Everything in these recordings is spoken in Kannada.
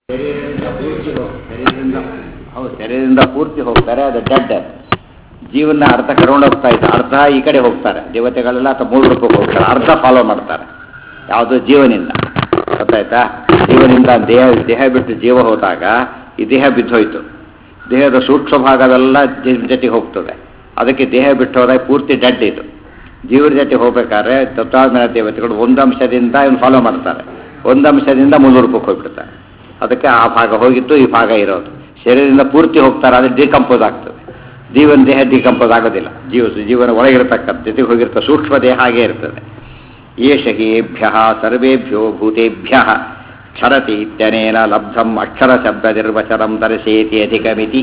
ಶರೀರದಿಂದ ಪೂರ್ತಿ ಹೋಗಿ ಶರೀರದಿಂದ ಹೌದು ಶರೀರದಿಂದ ಪೂರ್ತಿ ಹೋಗ್ತಾರೆ ಅದು ಡೆಡ್ ಜೀವನ ಅರ್ಧ ಕರ್ಕೊಂಡು ಹೋಗ್ತಾ ಇದ್ದ ಅರ್ಧ ಈ ಕಡೆ ಹೋಗ್ತಾರೆ ದೇವತೆಗಳೆಲ್ಲ ಅಥವಾ ಮೂರು ರೂಪಕ್ಕೆ ಹೋಗ್ತಾರೆ ಅರ್ಧ ಫಾಲೋ ಮಾಡ್ತಾರೆ ಯಾವುದು ಜೀವನಿಂದ ಗೊತ್ತಾಯ್ತಾ ಜೀವನಿಂದ ದೇಹ ದೇಹ ಬಿಟ್ಟು ಜೀವ ಹೋದಾಗ ಈ ದೇಹ ಬಿದ್ದೋಯ್ತು ದೇಹದ ಸೂಕ್ಷ್ಮ ಭಾಗವೆಲ್ಲ ಜೀವನ ಜೊತೆ ಹೋಗ್ತದೆ ಅದಕ್ಕೆ ದೇಹ ಬಿಟ್ಟು ಹೋದಾಗ ಪೂರ್ತಿ ಡೆಡ್ ಇದು ಜೀವನ ಜೊತೆ ಹೋಗ್ಬೇಕಾದ್ರೆ ತತ್ವಾಜ್ಞಾನ ದೇವತೆಗಳು ಒಂದು ಅಂಶದಿಂದ ಇವನು ಫಾಲೋ ಮಾಡ್ತಾರೆ ಒಂದು ಅಂಶದಿಂದ ಮುನ್ನೂರು ರೂಪಕ್ಕೆ ಹೋಗ್ಬಿಡ್ತಾರೆ ಅದಕ್ಕೆ ಆ ಭಾಗ ಹೋಗಿತ್ತು ಈ ಭಾಗ ಇರೋದು ಶರೀರದಿಂದ ಪೂರ್ತಿ ಹೋಗ್ತಾರೆ ಅದು ಡಿಕಂಪೋಸ್ ಆಗ್ತದೆ ಜೀವನ ದೇಹ ಡಿಕಂಪೋಸ್ ಆಗೋದಿಲ್ಲ ಜೀವ ಜೀವನ ಒಳಗಿರತಕ್ಕಂಥ ಜೊತೆಗೆ ಹೋಗಿರ್ತ ಸೂಕ್ಷ್ಮ ದೇಹ ಹಾಗೇ ಇರ್ತದೆ ಏಷ ಹೇಭ್ಯ ಸರ್ವೇಭ್ಯೋ ಭೂತೇಭ್ಯ ಕ್ಷರತಿ ಇತ್ಯನೇನ ಲಬ್ಧಂ ಅಕ್ಷರ ಶಬ್ದ ನಿರ್ವಚನಂ ದರ್ಶೇತಿ ಅಧಿಕಮಿತಿ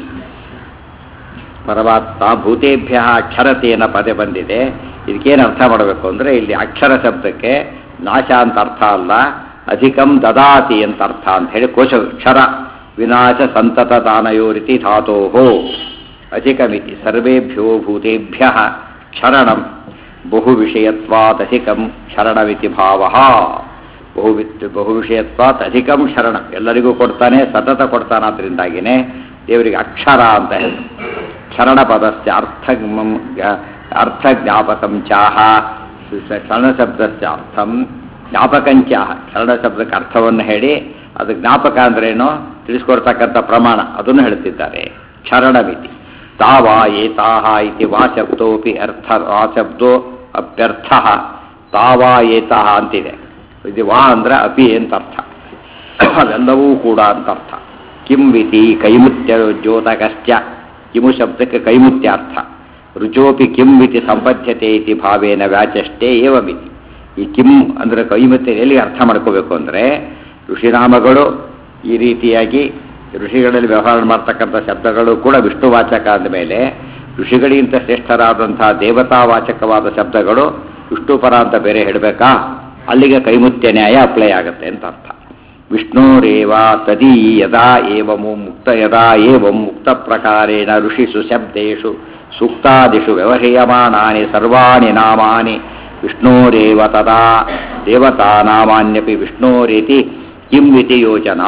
ಪರಮಾತ್ಮ ಭೂತೇಭ್ಯ ಕ್ಷರತಿ ಅನ್ನೋ ಪದ ಬಂದಿದೆ ಇದಕ್ಕೇನು ಅರ್ಥ ಮಾಡಬೇಕು ಅಂದರೆ ಇಲ್ಲಿ ಅಕ್ಷರ ಶಬ್ದಕ್ಕೆ ನಾಶ ಅಂತ ಅರ್ಥ ಅಲ್ಲ ಅಧಿಕಂ ದದಾತಿ ಅಂತ ಅರ್ಥ ಅಂತ ಹೇಳಿ ಕೋಶ ಕ್ಷರ ವಿನಾಶ ಸಂತತ ದಾನಯೋರಿತಿ ಧಾತೋಹೋ ಅಧಿಕಮಿತಿ ಸರ್ವೇಭ್ಯೋ ಭೂತೇಭ್ಯ ಕ್ಷರಣಂ ಬಹು ವಿಷಯತ್ವಾತ್ ಅಧಿಕಂ ಶರಣಮಿತಿ ಭಾವ ಬಹು ಬಹು ವಿಷಯತ್ವಾತ್ ಅಧಿಕಂ ಶರಣ ಎಲ್ಲರಿಗೂ ಕೊಡ್ತಾನೆ ಸತತ ಕೊಡ್ತಾನಾದ್ರಿಂದಾಗಿನೇ ದೇವರಿಗೆ ಅಕ್ಷರ ಅಂತ ಹೆಸರು ಕ್ಷರಣ ಪದಸ್ಯ ಅರ್ಥ ಅರ್ಥ ಜ್ಞಾಪಕಂ ಚಾಹ ಕ್ಷರಣ ಶಬ್ದಸ್ಯ ಅರ್ಥಂ ಜ್ಞಾಪಕಂಚಾಹ ಕ್ಷರಣ ಶಬ್ದಕ್ಕೆ ಅರ್ಥವನ್ನು ಹೇಳಿ ಅದು ಜ್ಞಾಪಕ ಅಂದ್ರೇನು ತಿಳಿಸ್ಕೊಡ್ತಕ್ಕಂಥ ಪ್ರಮಾಣ ಅದನ್ನು ಹೇಳ್ತಿದ್ದಾರೆ ಕ್ಷರಣಮಿತಿ ತಾವಾ ಏತಾಹ ಇತಿ ವಾ ಶಬ್ದೋಪಿ ಅರ್ಥ ವಾ ಶಬ್ದೋ ಅಪ್ಯರ್ಥ ತಾವಾ ಏತಾಹ ಅಂತಿದೆ ಇದು ವಾ ಅಂದ್ರೆ ಅಪಿ ಅಂತ ಅರ್ಥ ಅವೆಲ್ಲವೂ ಕೂಡ ಅಂತ ಅರ್ಥ ಕಿಂ ವಿತಿ ಕೈಮುತ್ಯ ಜ್ಯೋತಕಶ್ಚ ಕಿಮು ಶಬ್ದಕ್ಕೆ ಕೈಮುತ್ಯ ಅರ್ಥ ರುಚೋಪಿ ಕಿಂ ವಿತಿ ಸಂಬದ್ಧತೆ ಇತಿ ಭಾವೇನ ವ್ಯಾಚಷ್ಟೇ ಏವಮಿತಿ ಈ ಕಿಂ ಅಂದರೆ ಕೈಮುತ್ಯ ಎಲ್ಲಿ ಅರ್ಥ ಮಾಡ್ಕೋಬೇಕು ಅಂದರೆ ಋಷಿನಾಮಗಳು ಈ ರೀತಿಯಾಗಿ ಋಷಿಗಳಲ್ಲಿ ವ್ಯವಹಾರ ಮಾಡ್ತಕ್ಕಂಥ ಶಬ್ದಗಳು ಕೂಡ ವಿಷ್ಣುವಾಚಕ ಅಂದಮೇಲೆ ಋಷಿಗಳಿಗಿಂತ ಶ್ರೇಷ್ಠರಾದಂತಹ ದೇವತಾವಾಚಕವಾದ ಶಬ್ದಗಳು ವಿಷ್ಣುಪರ ಅಂತ ಬೇರೆ ಹೇಳಬೇಕಾ ಅಲ್ಲಿಗೆ ಕೈಮುತ್ಯ ನ್ಯಾಯ ಅಪ್ಲೈ ಆಗುತ್ತೆ ಅಂತ ಅರ್ಥ ವಿಷ್ಣೋರೇವ ತದೀ ಯದಾ ಏವಮು ಮುಕ್ತ ಯದಾ ಏವಂ ಮುಕ್ತ ಪ್ರಕಾರೇಣ ಋಷಿಸು ಶಬ್ದೇಶು ಸೂಕ್ತಾದಿಷು ವ್ಯವಹ್ರಿಯಮಾನಾನಿ ಸರ್ವಾಣಿ ನಾಮಾನಿ ವಿಷ್ಣೋರೇವ ತದಾ ದೇವತಾನಾಮಾನ್ಯಪಿ ವಿಷ್ಣೋರಿತಿ ಕಿಂ ಇತಿ ಯೋಚನಾ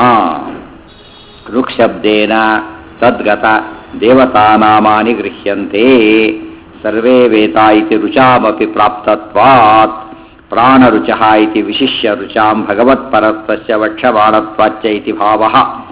ಋಕ್ಶಬ್ದೇನ ತದ್ಗತ ದೇವತಾನಾಮಾನಿ ಗೃಹ್ಯಂತೆ ಸರ್ವೇ ವೇತಾ ಇತಿ ರುಚಾಮಪಿ ಪ್ರಾಪ್ತತ್ವಾತ್ ಪ್ರಾಣರುಚಃ ಇತಿ ವಿಶಿಷ್ಯ ರುಚಾಂ ಭಗವತ್ಪರತ್ವಸ್ಯ ವಕ್ಷಮಾಣತ್ವಾಚ್ಚ ಇತಿ ಭಾವಃ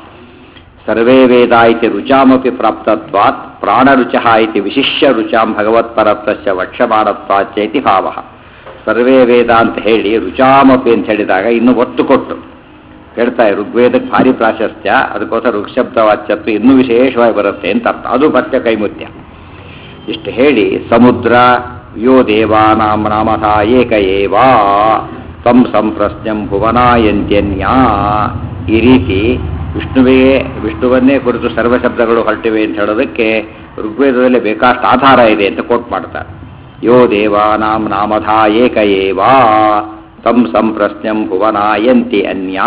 ಸರ್ವೇ ವೇದ ಇತಿ ರುಚಾಮಪಿ ಪ್ರಾಪ್ತತ್ವಾತ್ ಪ್ರಾಣರುಚಃ ಇತಿ ವಿಶಿಷ್ಯ ರುಚಾಂ ಭಗವತ್ಪರತ್ವಸ್ಯ ವಕ್ಷಮಾಣತ್ವಾಚ್ಚ ಇತಿ ಭಾವಃ ಸರ್ವೇ ವೇದ ಅಂತ ಹೇಳಿ ರುಚಾಮಪಿ ಅಂತ ಹೇಳಿದಾಗ ಇನ್ನು ಒತ್ತು ಕೊಟ್ಟು ಹೇಳ್ತಾ ಋಗ್ವೇದಕ್ಕೆ ಭಾರಿ ಪ್ರಾಶಸ್ತ್ಯ ಅದಕ್ಕೋಸ್ಕರ ಋಗ್ಶಬ್ದ ವಾಚ್ಯತ್ವ ಇನ್ನೂ ವಿಶೇಷವಾಗಿ ಬರುತ್ತೆ ಅಂತ ಅರ್ಥ ಅದು ಮತ್ತೆ ಕೈಮುತ್ಯ ಇಷ್ಟು ಹೇಳಿ ಸಮುದ್ರ ಯೋ ದೇವಾನಾಂ ನಾಮಥ ಏಕ ಏವಾ ತಂ ಸಂಪ್ರಶ್ನಂ ಭುವನಾಯಂತ್ಯನ್ಯಾ ಈ ರೀತಿ ವಿಷ್ಣುವಿಗೆ ವಿಷ್ಣುವನ್ನೇ ಕುರಿತು ಸರ್ವಶಬ್ದಗಳು ಹೊರಟಿವೆ ಅಂತ ಹೇಳೋದಕ್ಕೆ ಋಗ್ವೇದದಲ್ಲಿ ಬೇಕಾಷ್ಟು ಆಧಾರ ಇದೆ ಅಂತ ಕೋಟ್ ಮಾಡ್ತಾರೆ ಯೋ ದೇವಾನಾಂ ನಾಮಥ ಏಕ ಏವಾ ತಂ ಸಂಪ್ರಶ್ನಂ ಭುವನಾಯಂತಿ ಅನ್ಯಾ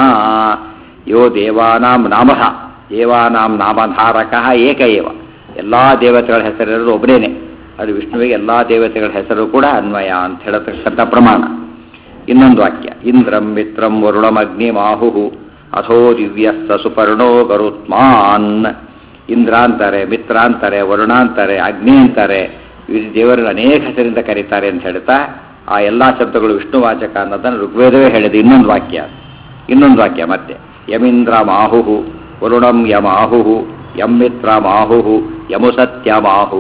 ಯೋ ದೇವಾನಾಂ ನಾಮಧ ದೇವಾನಾಂ ನಾಮಧಾರಕ ಏಕ ಏವ ಎಲ್ಲ ದೇವತೆಗಳ ಹೆಸರಿರೋದು ಒಬ್ಬರೇನೆ ಅದು ವಿಷ್ಣುವಿಗೆ ಎಲ್ಲ ದೇವತೆಗಳ ಹೆಸರು ಕೂಡ ಅನ್ವಯ ಅಂತ ಹೇಳತಕ್ಕಂಥ ಪ್ರಮಾಣ ಇನ್ನೊಂದು ವಾಕ್ಯ ಇಂದ್ರಂ ಮಿತ್ರಂ ವರುಣಮಗ್ನಿ ಮಾಹು ಅಥೋ ದಿವ್ಯಸ್ಸ ಸುಪರ್ಣೋ ಗರುತ್ಮಾನ್ ಇಂದ್ರ ಅಂತಾರೆ ಮಿತ್ರ ಅಂತಾರೆ ವರುಣ ಅಂತಾರೆ ಅಗ್ನಿ ಅಂತಾರೆ ದೇವರನ್ನು ಅನೇಕ ಹೆಸರಿಂದ ಕರೀತಾರೆ ಅಂತ ಹೇಳ್ತಾ ಆ ಎಲ್ಲ ಶಬ್ದಗಳು ವಿಷ್ಣುವಾಚಕ ಅನ್ನೋದನ್ನು ಋಗ್ವೇದವೇ ಹೇಳಿದೆ ಇನ್ನೊಂದು ವಾಕ್ಯ ಇನ್ನೊಂದು ವಾಕ್ಯ ಮತ್ತೆ ಯಮಿಂದ್ರ ಮಾಹು ವರುಣಂ ಯಮಾಹು ಯಂ ಮಿತ್ರ ಮಾಹು ಯಮು ಸತ್ಯ ಮಾಹು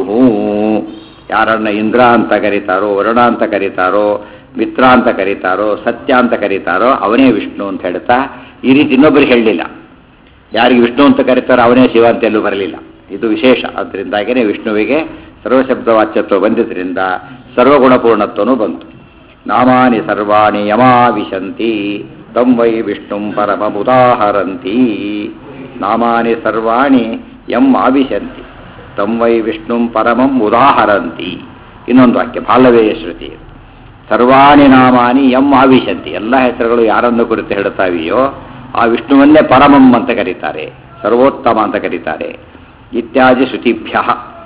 ಯಾರನ್ನ ಇಂದ್ರ ಅಂತ ಕರೀತಾರೋ ವರುಣ ಅಂತ ಕರೀತಾರೋ ಮಿತ್ರ ಅಂತ ಕರೀತಾರೋ ಸತ್ಯ ಅಂತ ಕರೀತಾರೋ ಅವನೇ ವಿಷ್ಣು ಅಂತ ಹೇಳ್ತಾ ಈ ರೀತಿ ಇನ್ನೊಬ್ಬರಿಗೆ ಹೇಳಲಿಲ್ಲ ಯಾರಿಗೆ ವಿಷ್ಣು ಅಂತ ಕರೀತಾರೋ ಅವನೇ ಶಿವ ಅಂತ ಎಲ್ಲೂ ಬರಲಿಲ್ಲ ಇದು ವಿಶೇಷ ಅದರಿಂದಾಗಿಯೇ ವಿಷ್ಣುವಿಗೆ ಸರ್ವಶಬ್ದ ವಾಚ್ಯತ್ವ ಬಂದಿದ್ದರಿಂದ ಸರ್ವಗುಣಪೂರ್ಣತ್ವನೂ ಬಂತು ನಾಮಾನಿ ಸರ್ವಾಣಿ ಯಮಾವಿಶಂತಿ ತಂ ವೈ ವಿಷ್ಣುಂ ಪರಮಮುದಾಹರಂತಿ ನಾಮಾನಿ ಸರ್ವಾಣಿ ಯಂ ಆವಿಶಂತಿ ತಂ ವೈ ವಿಷ್ಣುಂ ಪರಮಂ ಉದಾಹರಂತಿ ಇನ್ನೊಂದು ವಾಕ್ಯ ಬಾಲವೇಯ ಶ್ರುತಿ ಸರ್ವಾಣಿ ನಾಮಾನಿ ಯಂ ಆವಿಶಂತಿ ಎಲ್ಲ ಹೆಸರುಗಳು ಯಾರನ್ನು ಕುರಿತು ಹೇಳ್ತಾವೆಯೋ ಆ ವಿಷ್ಣುವನ್ನೇ ಪರಮಂ ಅಂತ ಕರೀತಾರೆ ಸರ್ವೋತ್ತಮ ಅಂತ ಕರೀತಾರೆ ಇತ್ಯಾದಿ ಶ್ರುತಿಭ್ಯ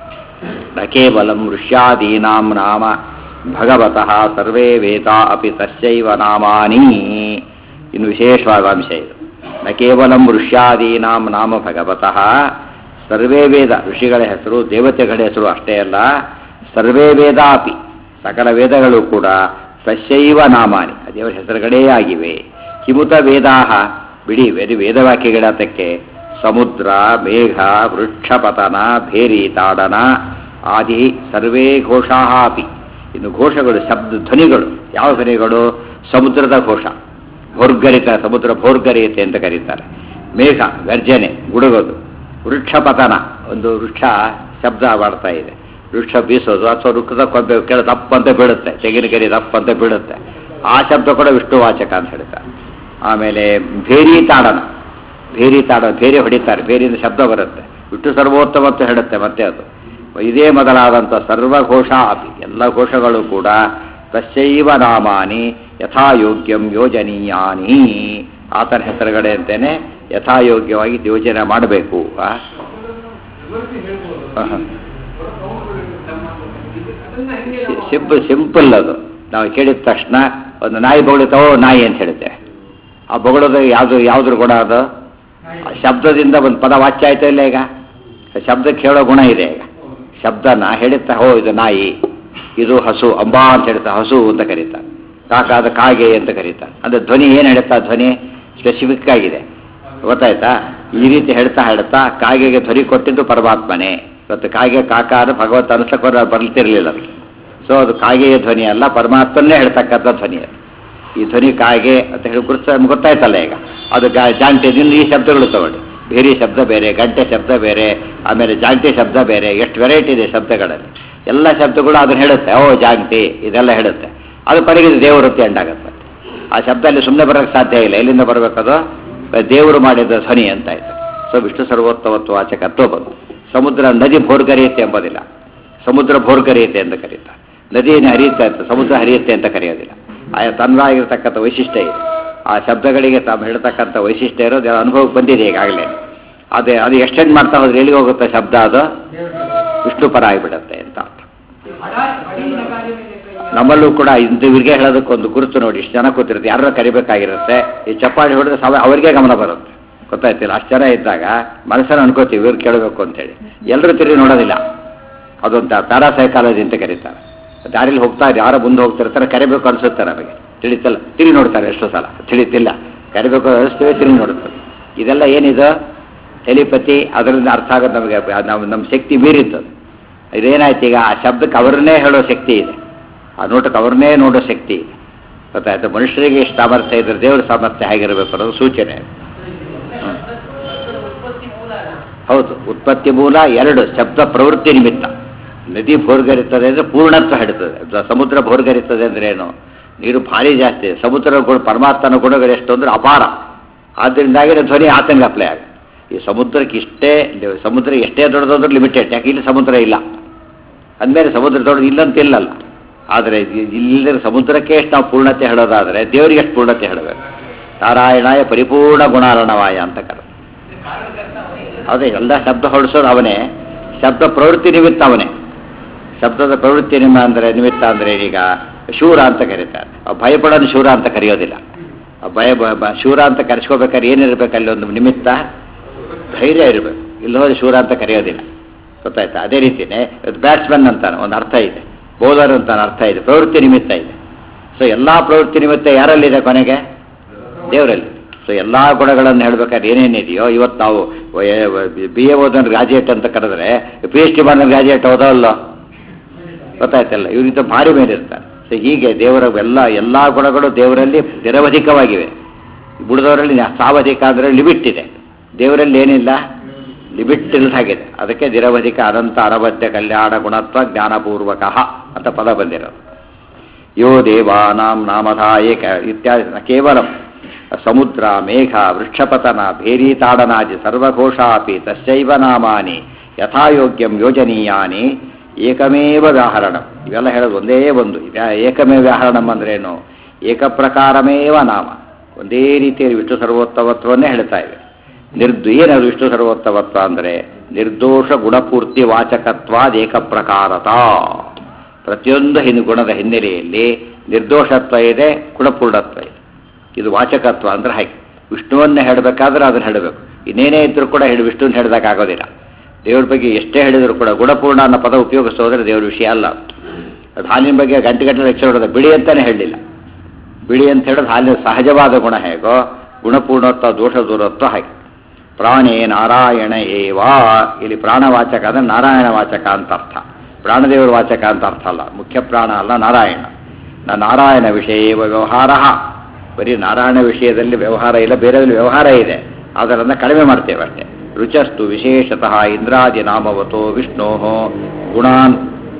ನ ಕೇವಲಂ ಋಷ್ಯಾದೀನಾಂ ನಾಮ ಭಗವತಃ ಸರ್ವೇ ವೇದ ಅಪಿ ತಸ್ಯೈವ ನಾಮಾನಿ ಇನ್ನು ವಿಶೇಷವಾದ ಅಂಶ ಇದು ನ ಕೇವಲಂ ಋಷ್ಯಾದೀನಾಂ ನಾಮ ಭಗವತಃ ಸರ್ವೇ ವೇದ ಋಷಿಗಳ ಹೆಸರು ದೇವತೆಗಳ ಹೆಸರು ಅಷ್ಟೇ ಅಲ್ಲ ಸರ್ವೇ ವೇದ ಅಪಿ ಸಕಲ ವೇದಗಳು ಕೂಡ ತಸ್ಯೈವ ನಾಮಾನಿ ಆ ದೇವರ ಹೆಸರುಗಳೇ ಆಗಿವೆ ಕಿಮುತ ವೇದಾಹ ಬಿಡಿ ವೇದ ವೇದವಾಕ್ಯಗಳತಕ್ಕೆ ಸಮುದ್ರ ಮೇಘ ವೃಕ್ಷಪತನ ಭೇರಿ ತಾಡನ ಆದಿ ಸರ್ವೇ ಘೋಷಾ ಅಪಿ ಇನ್ನು ಘೋಷಗಳು ಶಬ್ದ ಧ್ವನಿಗಳು ಯಾವ ಧ್ವನಿಗಳು ಸಮುದ್ರದ ಘೋಷ ಭೋರ್ಗರಿತ ಸಮುದ್ರ ಭೋರ್ಗರಿಯತೆ ಅಂತ ಕರೀತಾರೆ ಮೇಘ ಗರ್ಜನೆ ಗುಡುಗೋದು ವೃಕ್ಷ ಪತನ ಒಂದು ವೃಕ್ಷ ಶಬ್ದ ಮಾಡ್ತಾ ಇದೆ ವೃಕ್ಷ ಬೀಸೋದು ಅಥವಾ ವೃಕ್ಷದ ಕೊಂಬೆ ಕೆಳ ತಪ್ಪಂತ ಬೀಳುತ್ತೆ ತೆಂಗಿನಕೆರೆ ತಪ್ಪಂತ ಬೀಳುತ್ತೆ ಆ ಶಬ್ದ ಕೂಡ ವಿಷ್ಣುವಾಚಕ ಅಂತ ಹೇಳ್ತಾರೆ ಆಮೇಲೆ ಭೇರಿ ತಾಡನ ಭೇರಿ ತಾಡ ಬೇರೆ ಹೊಡಿತಾರೆ ಬೇರೆಯಿಂದ ಶಬ್ದ ಬರುತ್ತೆ ವಿಷ್ಣು ಸರ್ವೋತ್ತಮ ಅಂತ ಹೇಳುತ್ತೆ ಮತ್ತೆ ಅದು ಇದೇ ಮೊದಲಾದಂಥ ಸರ್ವಘೋಷ ಅಪಿ ಎಲ್ಲ ಘೋಷಗಳು ಕೂಡ ತಸ್ಯೈವ ನಾಮಾನಿ ಯಥಾಯೋಗ್ಯಂ ಯೋಜನೀಯಾನಿ ಆತನ ಹೆಸರುಗಳೇ ಅಂತೇನೆ ಯಥಾಯೋಗ್ಯವಾಗಿ ಯೋಜನೆ ಮಾಡಬೇಕು ಆ? ಆಹಾ. ಸಿಂಪಲ್ ಸಿಂಪಲ್ ಅದು ನಾವು ಕೇಳಿದ ತಕ್ಷಣ ಒಂದು ನಾಯಿ ಬೊಗಳುತ್ತವೋ ನಾಯಿ ಅಂತ ಹೇಳುತ್ತೆ ಆ ಬೊಗಳೋದು ಯಾವುದು ಯಾವ್ದ್ರ ಗುಣ ಅದು ಆ ಶಬ್ದದಿಂದ ಒಂದು ಪದ ವಾಚ್ಯ ಆಯ್ತಾ ಇಲ್ಲ ಈಗ ಶಬ್ದಕ್ಕೆ ಹೇಳೋ ಗುಣ ಇದೆ ಈಗ ಶಬ್ದನ ಹೇಳಿರ್ತಾ ಹೋ ಇದು ನಾಯಿ ಇದು ಹಸು ಅಂಬಾ ಅಂತ ಹೇಳ್ತಾ ಹಸು ಅಂತ ಕರೀತಾರೆ ಕಾಕಾದ ಕಾಗೆ ಅಂತ ಕರೀತಾರೆ ಅಂದ್ರೆ ಧ್ವನಿ ಏನು ಹೇಳುತ್ತಾ ಧ್ವನಿ ಸ್ಪೆಸಿಫಿಕ್ ಆಗಿದೆ ಗೊತ್ತಾಯ್ತಾ ಈ ರೀತಿ ಹೇಳ್ತಾ ಹೇಳ್ತಾ ಕಾಗೆಗೆ ಧ್ವನಿ ಕೊಟ್ಟಿದ್ದು ಪರಮಾತ್ಮನೇ ಇವತ್ತು ಕಾಗೆ ಕಾಕಾರ ಭಗವತ್ ಅನುಸಕ್ಕೆ ಬರ್ತಿರ್ಲಿಲ್ಲ ಅದಕ್ಕೆ ಸೊ ಅದು ಕಾಗೆಯ ಧ್ವನಿ ಅಲ್ಲ ಪರಮಾತ್ಮನೇ ಹೇಳ್ತಕ್ಕಂಥ ಧ್ವನಿ ಅದು ಈ ಧ್ವನಿ ಕಾಗೆ ಅಂತ ಹೇಳಿ ಗುರುತ ನಮ್ಗೆ ಗೊತ್ತಾಯ್ತಲ್ಲ ಈಗ ಅದು ಗಾ ಜಾಂಟೆದಿಂದ ಈ ಶಬ್ದಗಳು ತಗೊಳ್ಳಿ ಬೇರೆ ಶಬ್ದ ಬೇರೆ ಗಂಟೆ ಶಬ್ದ ಬೇರೆ ಆಮೇಲೆ ಜಾಂಟಿ ಶಬ್ದ ಬೇರೆ ಎಷ್ಟು ವೆರೈಟಿ ಇದೆ ಶಬ್ದಗಳಲ್ಲಿ ಎಲ್ಲ ಶಬ್ದಗಳು ಅದನ್ನ ಹೇಳುತ್ತೆ ಓ ಜಾಂಟಿ ಇದೆಲ್ಲ ಹೇಳುತ್ತೆ ಅದು ಕೊನೆಗೆ ಇದು ದೇವರತ್ತೆ ಎಂಡಾಗತ್ತೆ ಆ ಶಬ್ದ ಅಲ್ಲಿ ಸುಮ್ಮನೆ ಬರೋಕ್ಕೆ ಸಾಧ್ಯ ಇಲ್ಲ ಎಲ್ಲಿಂದ ಬರಬೇಕದು ದೇವರು ಮಾಡಿದ ಧ್ವನಿ ಅಂತ ಆಯ್ತು ಸೊ ವಿಷ್ಣು ಸರ್ವೋತ್ತಮತ್ವ ವಾಚಕತ್ವ ಬಂತು ಸಮುದ್ರ ನದಿ ಭೋರ್ಗರಿಯುತ್ತೆ ಎಂಬುದಿಲ್ಲ ಸಮುದ್ರ ಭೋರ್ಗರಿಯುತ್ತೆ ಅಂತ ಕರೀತಾರೆ ನದಿಯನ್ನು ಹರಿಯುತ್ತೆ ಅಂತ ಸಮುದ್ರ ಹರಿಯುತ್ತೆ ಅಂತ ಕರೆಯೋದಿಲ್ಲ ಆಯಾ ತನ್ನದಾಗಿರ್ತಕ್ಕಂಥ ವೈಶಿಷ್ಟ್ಯ ಇದೆ ಆ ಶಬ್ದಗಳಿಗೆ ತಾವು ಹೇಳ್ತಕ್ಕಂಥ ವೈಶಿಷ್ಟ್ಯ ಇರೋದು ಅದು ಅನುಭವಕ್ಕೆ ಬಂದಿದೆ ಈಗಾಗಲೇ ಅದೇ ಅದು ಎಕ್ಸ್ಟೆಂಡ್ ಮಾಡ್ತಾ ಹೋದ್ರೆ ಎಲ್ಲಿಗೆ ಹೋಗುತ್ತೆ ಶಬ್ದ ಅದು ವಿಷ್ಣು ಪರ ಆಗಿಬಿಡುತ್ತೆ ಅಂತ ಅರ್ಥ ನಮ್ಮಲ್ಲೂ ಕೂಡ ಇಂಥ ಇವ್ರಿಗೆ ಹೇಳೋದಕ್ಕೊಂದು ಗುರುತು ನೋಡಿ ಇಷ್ಟು ಜನ ಕೂತಿರುತ್ತೆ ಯಾರೋ ಕರಿಬೇಕಾಗಿರುತ್ತೆ ಈ ಚಪ್ಪಾಳಿ ಹೊಡೆದ್ರೆ ಸಾವ ಅವರಿಗೆ ಗಮನ ಬರುತ್ತೆ ಗೊತ್ತಾಯ್ತಿಲ್ಲ ಅಷ್ಟು ಜನ ಇದ್ದಾಗ ಮನಸ್ಸನ್ನು ಅನ್ಕೋತೀವಿ ಇವ್ರು ಕೇಳಬೇಕು ಅಂತೇಳಿ ಎಲ್ಲರೂ ತಿರುಗಿ ನೋಡೋದಿಲ್ಲ ಅದೊಂದು ಪ್ಯಾರಾ ಸೈಕಾಲಜಿ ಅಂತ ಕರೀತಾರೆ ದಾರಿಲಿ ಹೋಗ್ತಾ ಯಾರೋ ಮುಂದೆ ಹೋಗ್ತಿರ್ತಾರೆ ಕರಿಬೇಕು ಅನ್ಸುತ್ತೆ ನಮಗೆ ತಿಳಿತಲ್ಲ ತಿರುಗಿ ನೋಡ್ತಾರೆ ಎಷ್ಟೋ ಸಲ ತಿಳಿತಿಲ್ಲ ಕರಿಬೇಕು ಅನಿಸ್ತೇವೆ ತಿರುಗಿ ನೋಡ್ತಾರೆ ಇದೆಲ್ಲ ಏನಿದು ಟೆಲಿಪತಿ ಅದರಿಂದ ಅರ್ಥ ಆಗೋದು ನಮಗೆ ನಾವು ನಮ್ಮ ಶಕ್ತಿ ಮೀರಿತ್ತು ಇದೇನಾಯ್ತು ಈಗ ಆ ಶಬ್ದಕ್ಕೆ ಅವ್ರನ್ನೇ ಹೇಳೋ ಶಕ್ತಿ ಇದೆ ಆ ನೋಟಕ್ಕೆ ಅವ್ರನ್ನೇ ನೋಡೋ ಶಕ್ತಿ ಇದೆ ಗೊತ್ತಾಯ್ತು ಮನುಷ್ಯರಿಗೆ ಎಷ್ಟು ಸಾಮರ್ಥ್ಯ ಇದ್ರೆ ದೇವ್ರ ಸಾಮರ್ಥ್ಯ ಹೇಗಿರಬೇಕು ಅನ್ನೋದು ಸೂಚನೆ ಹ್ಮ್. ಹೌದು ಉತ್ಪತ್ತಿ ಮೂಲ ಎರಡು ಶಬ್ದ ಪ್ರವೃತ್ತಿ ನಿಮಿತ್ತ ನದಿ ಭೋರ್ಗರಿತದೆ ಅಂದರೆ ಪೂರ್ಣತ್ವ ಹಿಡಿತದೆ ದ- ಸಮುದ್ರ ಭೋರ್ಗರಿತದೆ ಅಂದ್ರೆ ಏನು ನೀರು ಭಾರಿ ಜಾಸ್ತಿ ಇದೆ. ಸಮುದ್ರ ಗುಣ ಪರಮಾತ್ಮನ ಗುಣಗಳು ಎಷ್ಟು ಅಂದ್ರೆ ಅಪಾರ ಆದ್ದರಿಂದಾಗಿ ಧ್ವನಿ ಆತನಿಗೆ ಅಪ್ಲೈ ಆಗುತ್ತೆ ಈ ಸಮುದ್ರಕ್ಕೆ ಇಷ್ಟೇ ಸಮುದ್ರ ಎಷ್ಟೇ ದೊಡ್ಡದಂದ್ರೆ ಲಿಮಿಟೆಡ್ ಯಾಕೆ ಇಲ್ಲಿ ಸಮುದ್ರ ಇಲ್ಲ ಅಂದಮೇಲೆ ಸಮುದ್ರ ದೊಡ್ಡದು ಇಲ್ಲಂತ ಇಲ್ಲಲ್ಲ ಆದರೆ ಇಲ್ಲದ ಸಮುದ್ರಕ್ಕೆ ಎಷ್ಟು ನಾವು ಪೂರ್ಣತೆ ಹೇಳೋದಾದರೆ ದೇವರಿಗೆ ಎಷ್ಟು ಪೂರ್ಣತೆ ಹೇಳಬೇಕು ನಾರಾಯಣಾಯ ಪರಿಪೂರ್ಣ ಗುಣಾರಣವಾಯ ಅಂತ ಕರ ಅದೇ ಎಲ್ಲ ಶಬ್ದ ಹೊರಡಿಸೋದು ಅವನೇ ಶಬ್ದ ಪ್ರವೃತ್ತಿ ನಿಮಿತ್ತ ಅವನೇ ಶಬ್ದದ ಪ್ರವೃತ್ತಿ ನಿಮ್ಮ ಅಂದರೆ ನಿಮಿತ್ತ ಅಂದರೆ ಈಗ ಶೂರ ಅಂತ ಕರೀತಾರೆ ಆ ಭಯಪಡೋನು ಶೂರ ಅಂತ ಕರೆಯೋದಿಲ್ಲ ಆ ಭಯ ಬ- ಬ- ಶೂರ ಅಂತ ಕರೆಸ್ಕೋಬೇಕಾದ್ರೆ ಏನಿರ್ಬೇಕು ಅಲ್ಲಿ ಒಂದು ನಿಮಿತ್ತ ಧೈರ್ಯ ಇರಬೇಕು ಇಲ್ಲೋದ್ರೆ ಶೂರ ಅಂತ ಕರೆಯೋದಿಲ್ಲ ಗೊತ್ತಾಯ್ತಾ ಅದೇ ರೀತಿನೇ ಬ್ಯಾಟ್ಸ್ಮನ್ ಅಂತಾನೆ ಒಂದು ಅರ್ಥ ಇದೆ ಬೌಲರ್ ಅಂತ ಅರ್ಥ ಇದೆ ಪ್ರವೃತ್ತಿ ನಿಮಿತ್ತ ಇದೆ ಸೊ ಎಲ್ಲ ಪ್ರವೃತ್ತಿ ನಿಮಿತ್ತ ಯಾರಲ್ಲಿದೆ ಕೊನೆಗೆ ದೇವರಲ್ಲಿ ಸೊ ಎಲ್ಲ ಗುಣಗಳನ್ನು ಹೇಳ್ಬೇಕಾದ್ರೆ ಏನೇನಿದೆಯೋ ಇವತ್ತು ನಾವು ಬಿ ಎ ಓದೋನ್ ಗ್ರಾಜುಯೇಟ್ ಅಂತ ಕರೆದ್ರೆ ಪಿ ಎಚ್ ಡಿ ಮಾಡಿದ ಗ್ರಾಜುಯೇಟ್ ಓದೋಲ್ಲೋ ಗೊತ್ತಾಯ್ತಲ್ಲ ಇವರಿಂದ ಭಾರಿ ಮೇಲೆ ಇರ್ತಾರೆ ಸೊ ಹೀಗೆ ದೇವರ ಎಲ್ಲ ಎಲ್ಲ ಗುಣಗಳು ದೇವರಲ್ಲಿ ನಿರವಧಿಕವಾಗಿವೆ ಬುಡದವರಲ್ಲಿ ಸಾವಧಿಕ ಅಂದರೆ ಲಿಮಿಟ್ ಇದೆ ದೇವರಲ್ಲಿ ಏನಿಲ್ಲ ಲಿಮಿಟ್ ಇಲ್ದಾಗಿದೆ ಅದಕ್ಕೆ ನಿರವಧಿಕ ಅನಂತ ಅನವದ್ಯ ಕಲ್ಯಾಣ ಗುಣತ್ವ ಜ್ಞಾನಪೂರ್ವಕ ಅಂತ ಪದ ಬಂದಿರೋದು ಯೋ ದೇವಾನಾಂ ನಾಮಧ ಏಕ ಇತ್ಯಾದಿ ನ ಕೇವಲ ಸಮುದ್ರ ಮೇಘ ವೃಕ್ಷಪತನ ಭೇರೀತಾಡನಾದಿ ಸರ್ವಘೋಷಾಪಿ ತಸ್ಯೈವ ನಾಮಾನಿ ಯಥಾಯೋಗ್ಯಂ ಯೋಜನೀಯಾನಿ ಏಕಮೇವ ವ್ಯಾಹರಣಂ ಇವೆಲ್ಲ ಹೇಳೋದು ಒಂದೇ ಒಂದು ವ್ಯಾ- ಏಕಮೇವ ವ್ಯಾಹರಣಂ ಅಂದ್ರೇನು ಏಕಪ್ರಕಾರಮೇವ ನಾಮ ಒಂದೇ ರೀತಿಯಲ್ಲಿ ವಿಷ್ಣು ಸರ್ವೋತ್ತಮತ್ವವನ್ನೇ ಹೇಳ್ತಾ ಇವೆ ನಿರ್ದು ಏನದು ವಿಷ್ಣು ಸರ್ವೋತ್ತಮತ್ವ ಅಂದರೆ ನಿರ್ದೋಷ ಗುಣಪೂರ್ತಿ ವಾಚಕತ್ವಾದ ಏಕಪ್ರಕಾರತ ಪ್ರತಿಯೊಂದು ಹಿನ್ ಗುಣದ ಹಿನ್ನೆಲೆಯಲ್ಲಿ ನಿರ್ದೋಷತ್ವ ಇದೆ ಗುಣಪೂರ್ಣತ್ವ ಇದೆ ಇದು ವಾಚಕತ್ವ ಅಂದ್ರೆ ಹಾಗೆ ವಿಷ್ಣುವನ್ನೇ ಹೇಳಬೇಕಾದ್ರೆ ಅದನ್ನು ಹೇಳಬೇಕು ಇನ್ನೇನೇ ಇದ್ರೂ ಕೂಡ ಹೇಳಿ ವಿಷ್ಣುವನ್ನ ಹೇಳೋದಕ್ಕಾಗೋದಿಲ್ಲ ದೇವ್ರ ಬಗ್ಗೆ ಎಷ್ಟೇ ಹೇಳಿದ್ರು ಕೂಡ ಗುಣಪೂರ್ಣ ಅನ್ನೋ ಪದ ಉಪಯೋಗಿಸೋದ್ರೆ ದೇವ್ರ ವಿಷಯ ಅಲ್ಲ ಅದು ಹಾಲಿನ ಬಗ್ಗೆ ಗಂಟೆ ಗಂಟೆ ಲೆಕ್ಚರ್ ಹೊಡೆದ ಬಿಳಿ ಅಂತಾನೆ ಹೇಳಲಿಲ್ಲ ಬಿಳಿ ಅಂತ ಹೇಳೋದು ಹಾಲಿನ ಸಹಜವಾದ ಗುಣ ಹೇಗೋ ಗುಣಪೂರ್ಣತ್ವ ದೋಷ ದೂರತ್ವ ಹಾಗೆ ಪ್ರಾಣೇ ನಾರಾಯಣ ಏವಾ ಇಲ್ಲಿ ಪ್ರಾಣವಾಚಕ ಅಂದರೆ ನಾರಾಯಣ ವಾಚಕ ಅಂತ ಅರ್ಥ ಪ್ರಾಣದೇವರ ವಾಚಕ ಅಂತ ಅರ್ಥ ಅಲ್ಲ ಮುಖ್ಯ ಪ್ರಾಣ ಅಲ್ಲ ನಾರಾಯಣ ನ ನಾರಾಯಣ ವಿಷಯ ವ್ಯವಹಾರ ಬರೀ ನಾರಾಯಣ ವಿಷಯದಲ್ಲಿ ವ್ಯವಹಾರ ಇಲ್ಲ ಬೇರೆದಲ್ಲಿ ವ್ಯವಹಾರ ಇದೆ ಅದರನ್ನು ಕಡಿಮೆ ಮಾಡ್ತೇವೆ ಅಷ್ಟೇ ರುಚಸ್ತು ವಿಶೇಷತಃ ಇಂದ್ರಾದಿ ನಾಮವತೋ ವಿಷ್ಣೋ ಗುಣಾನ್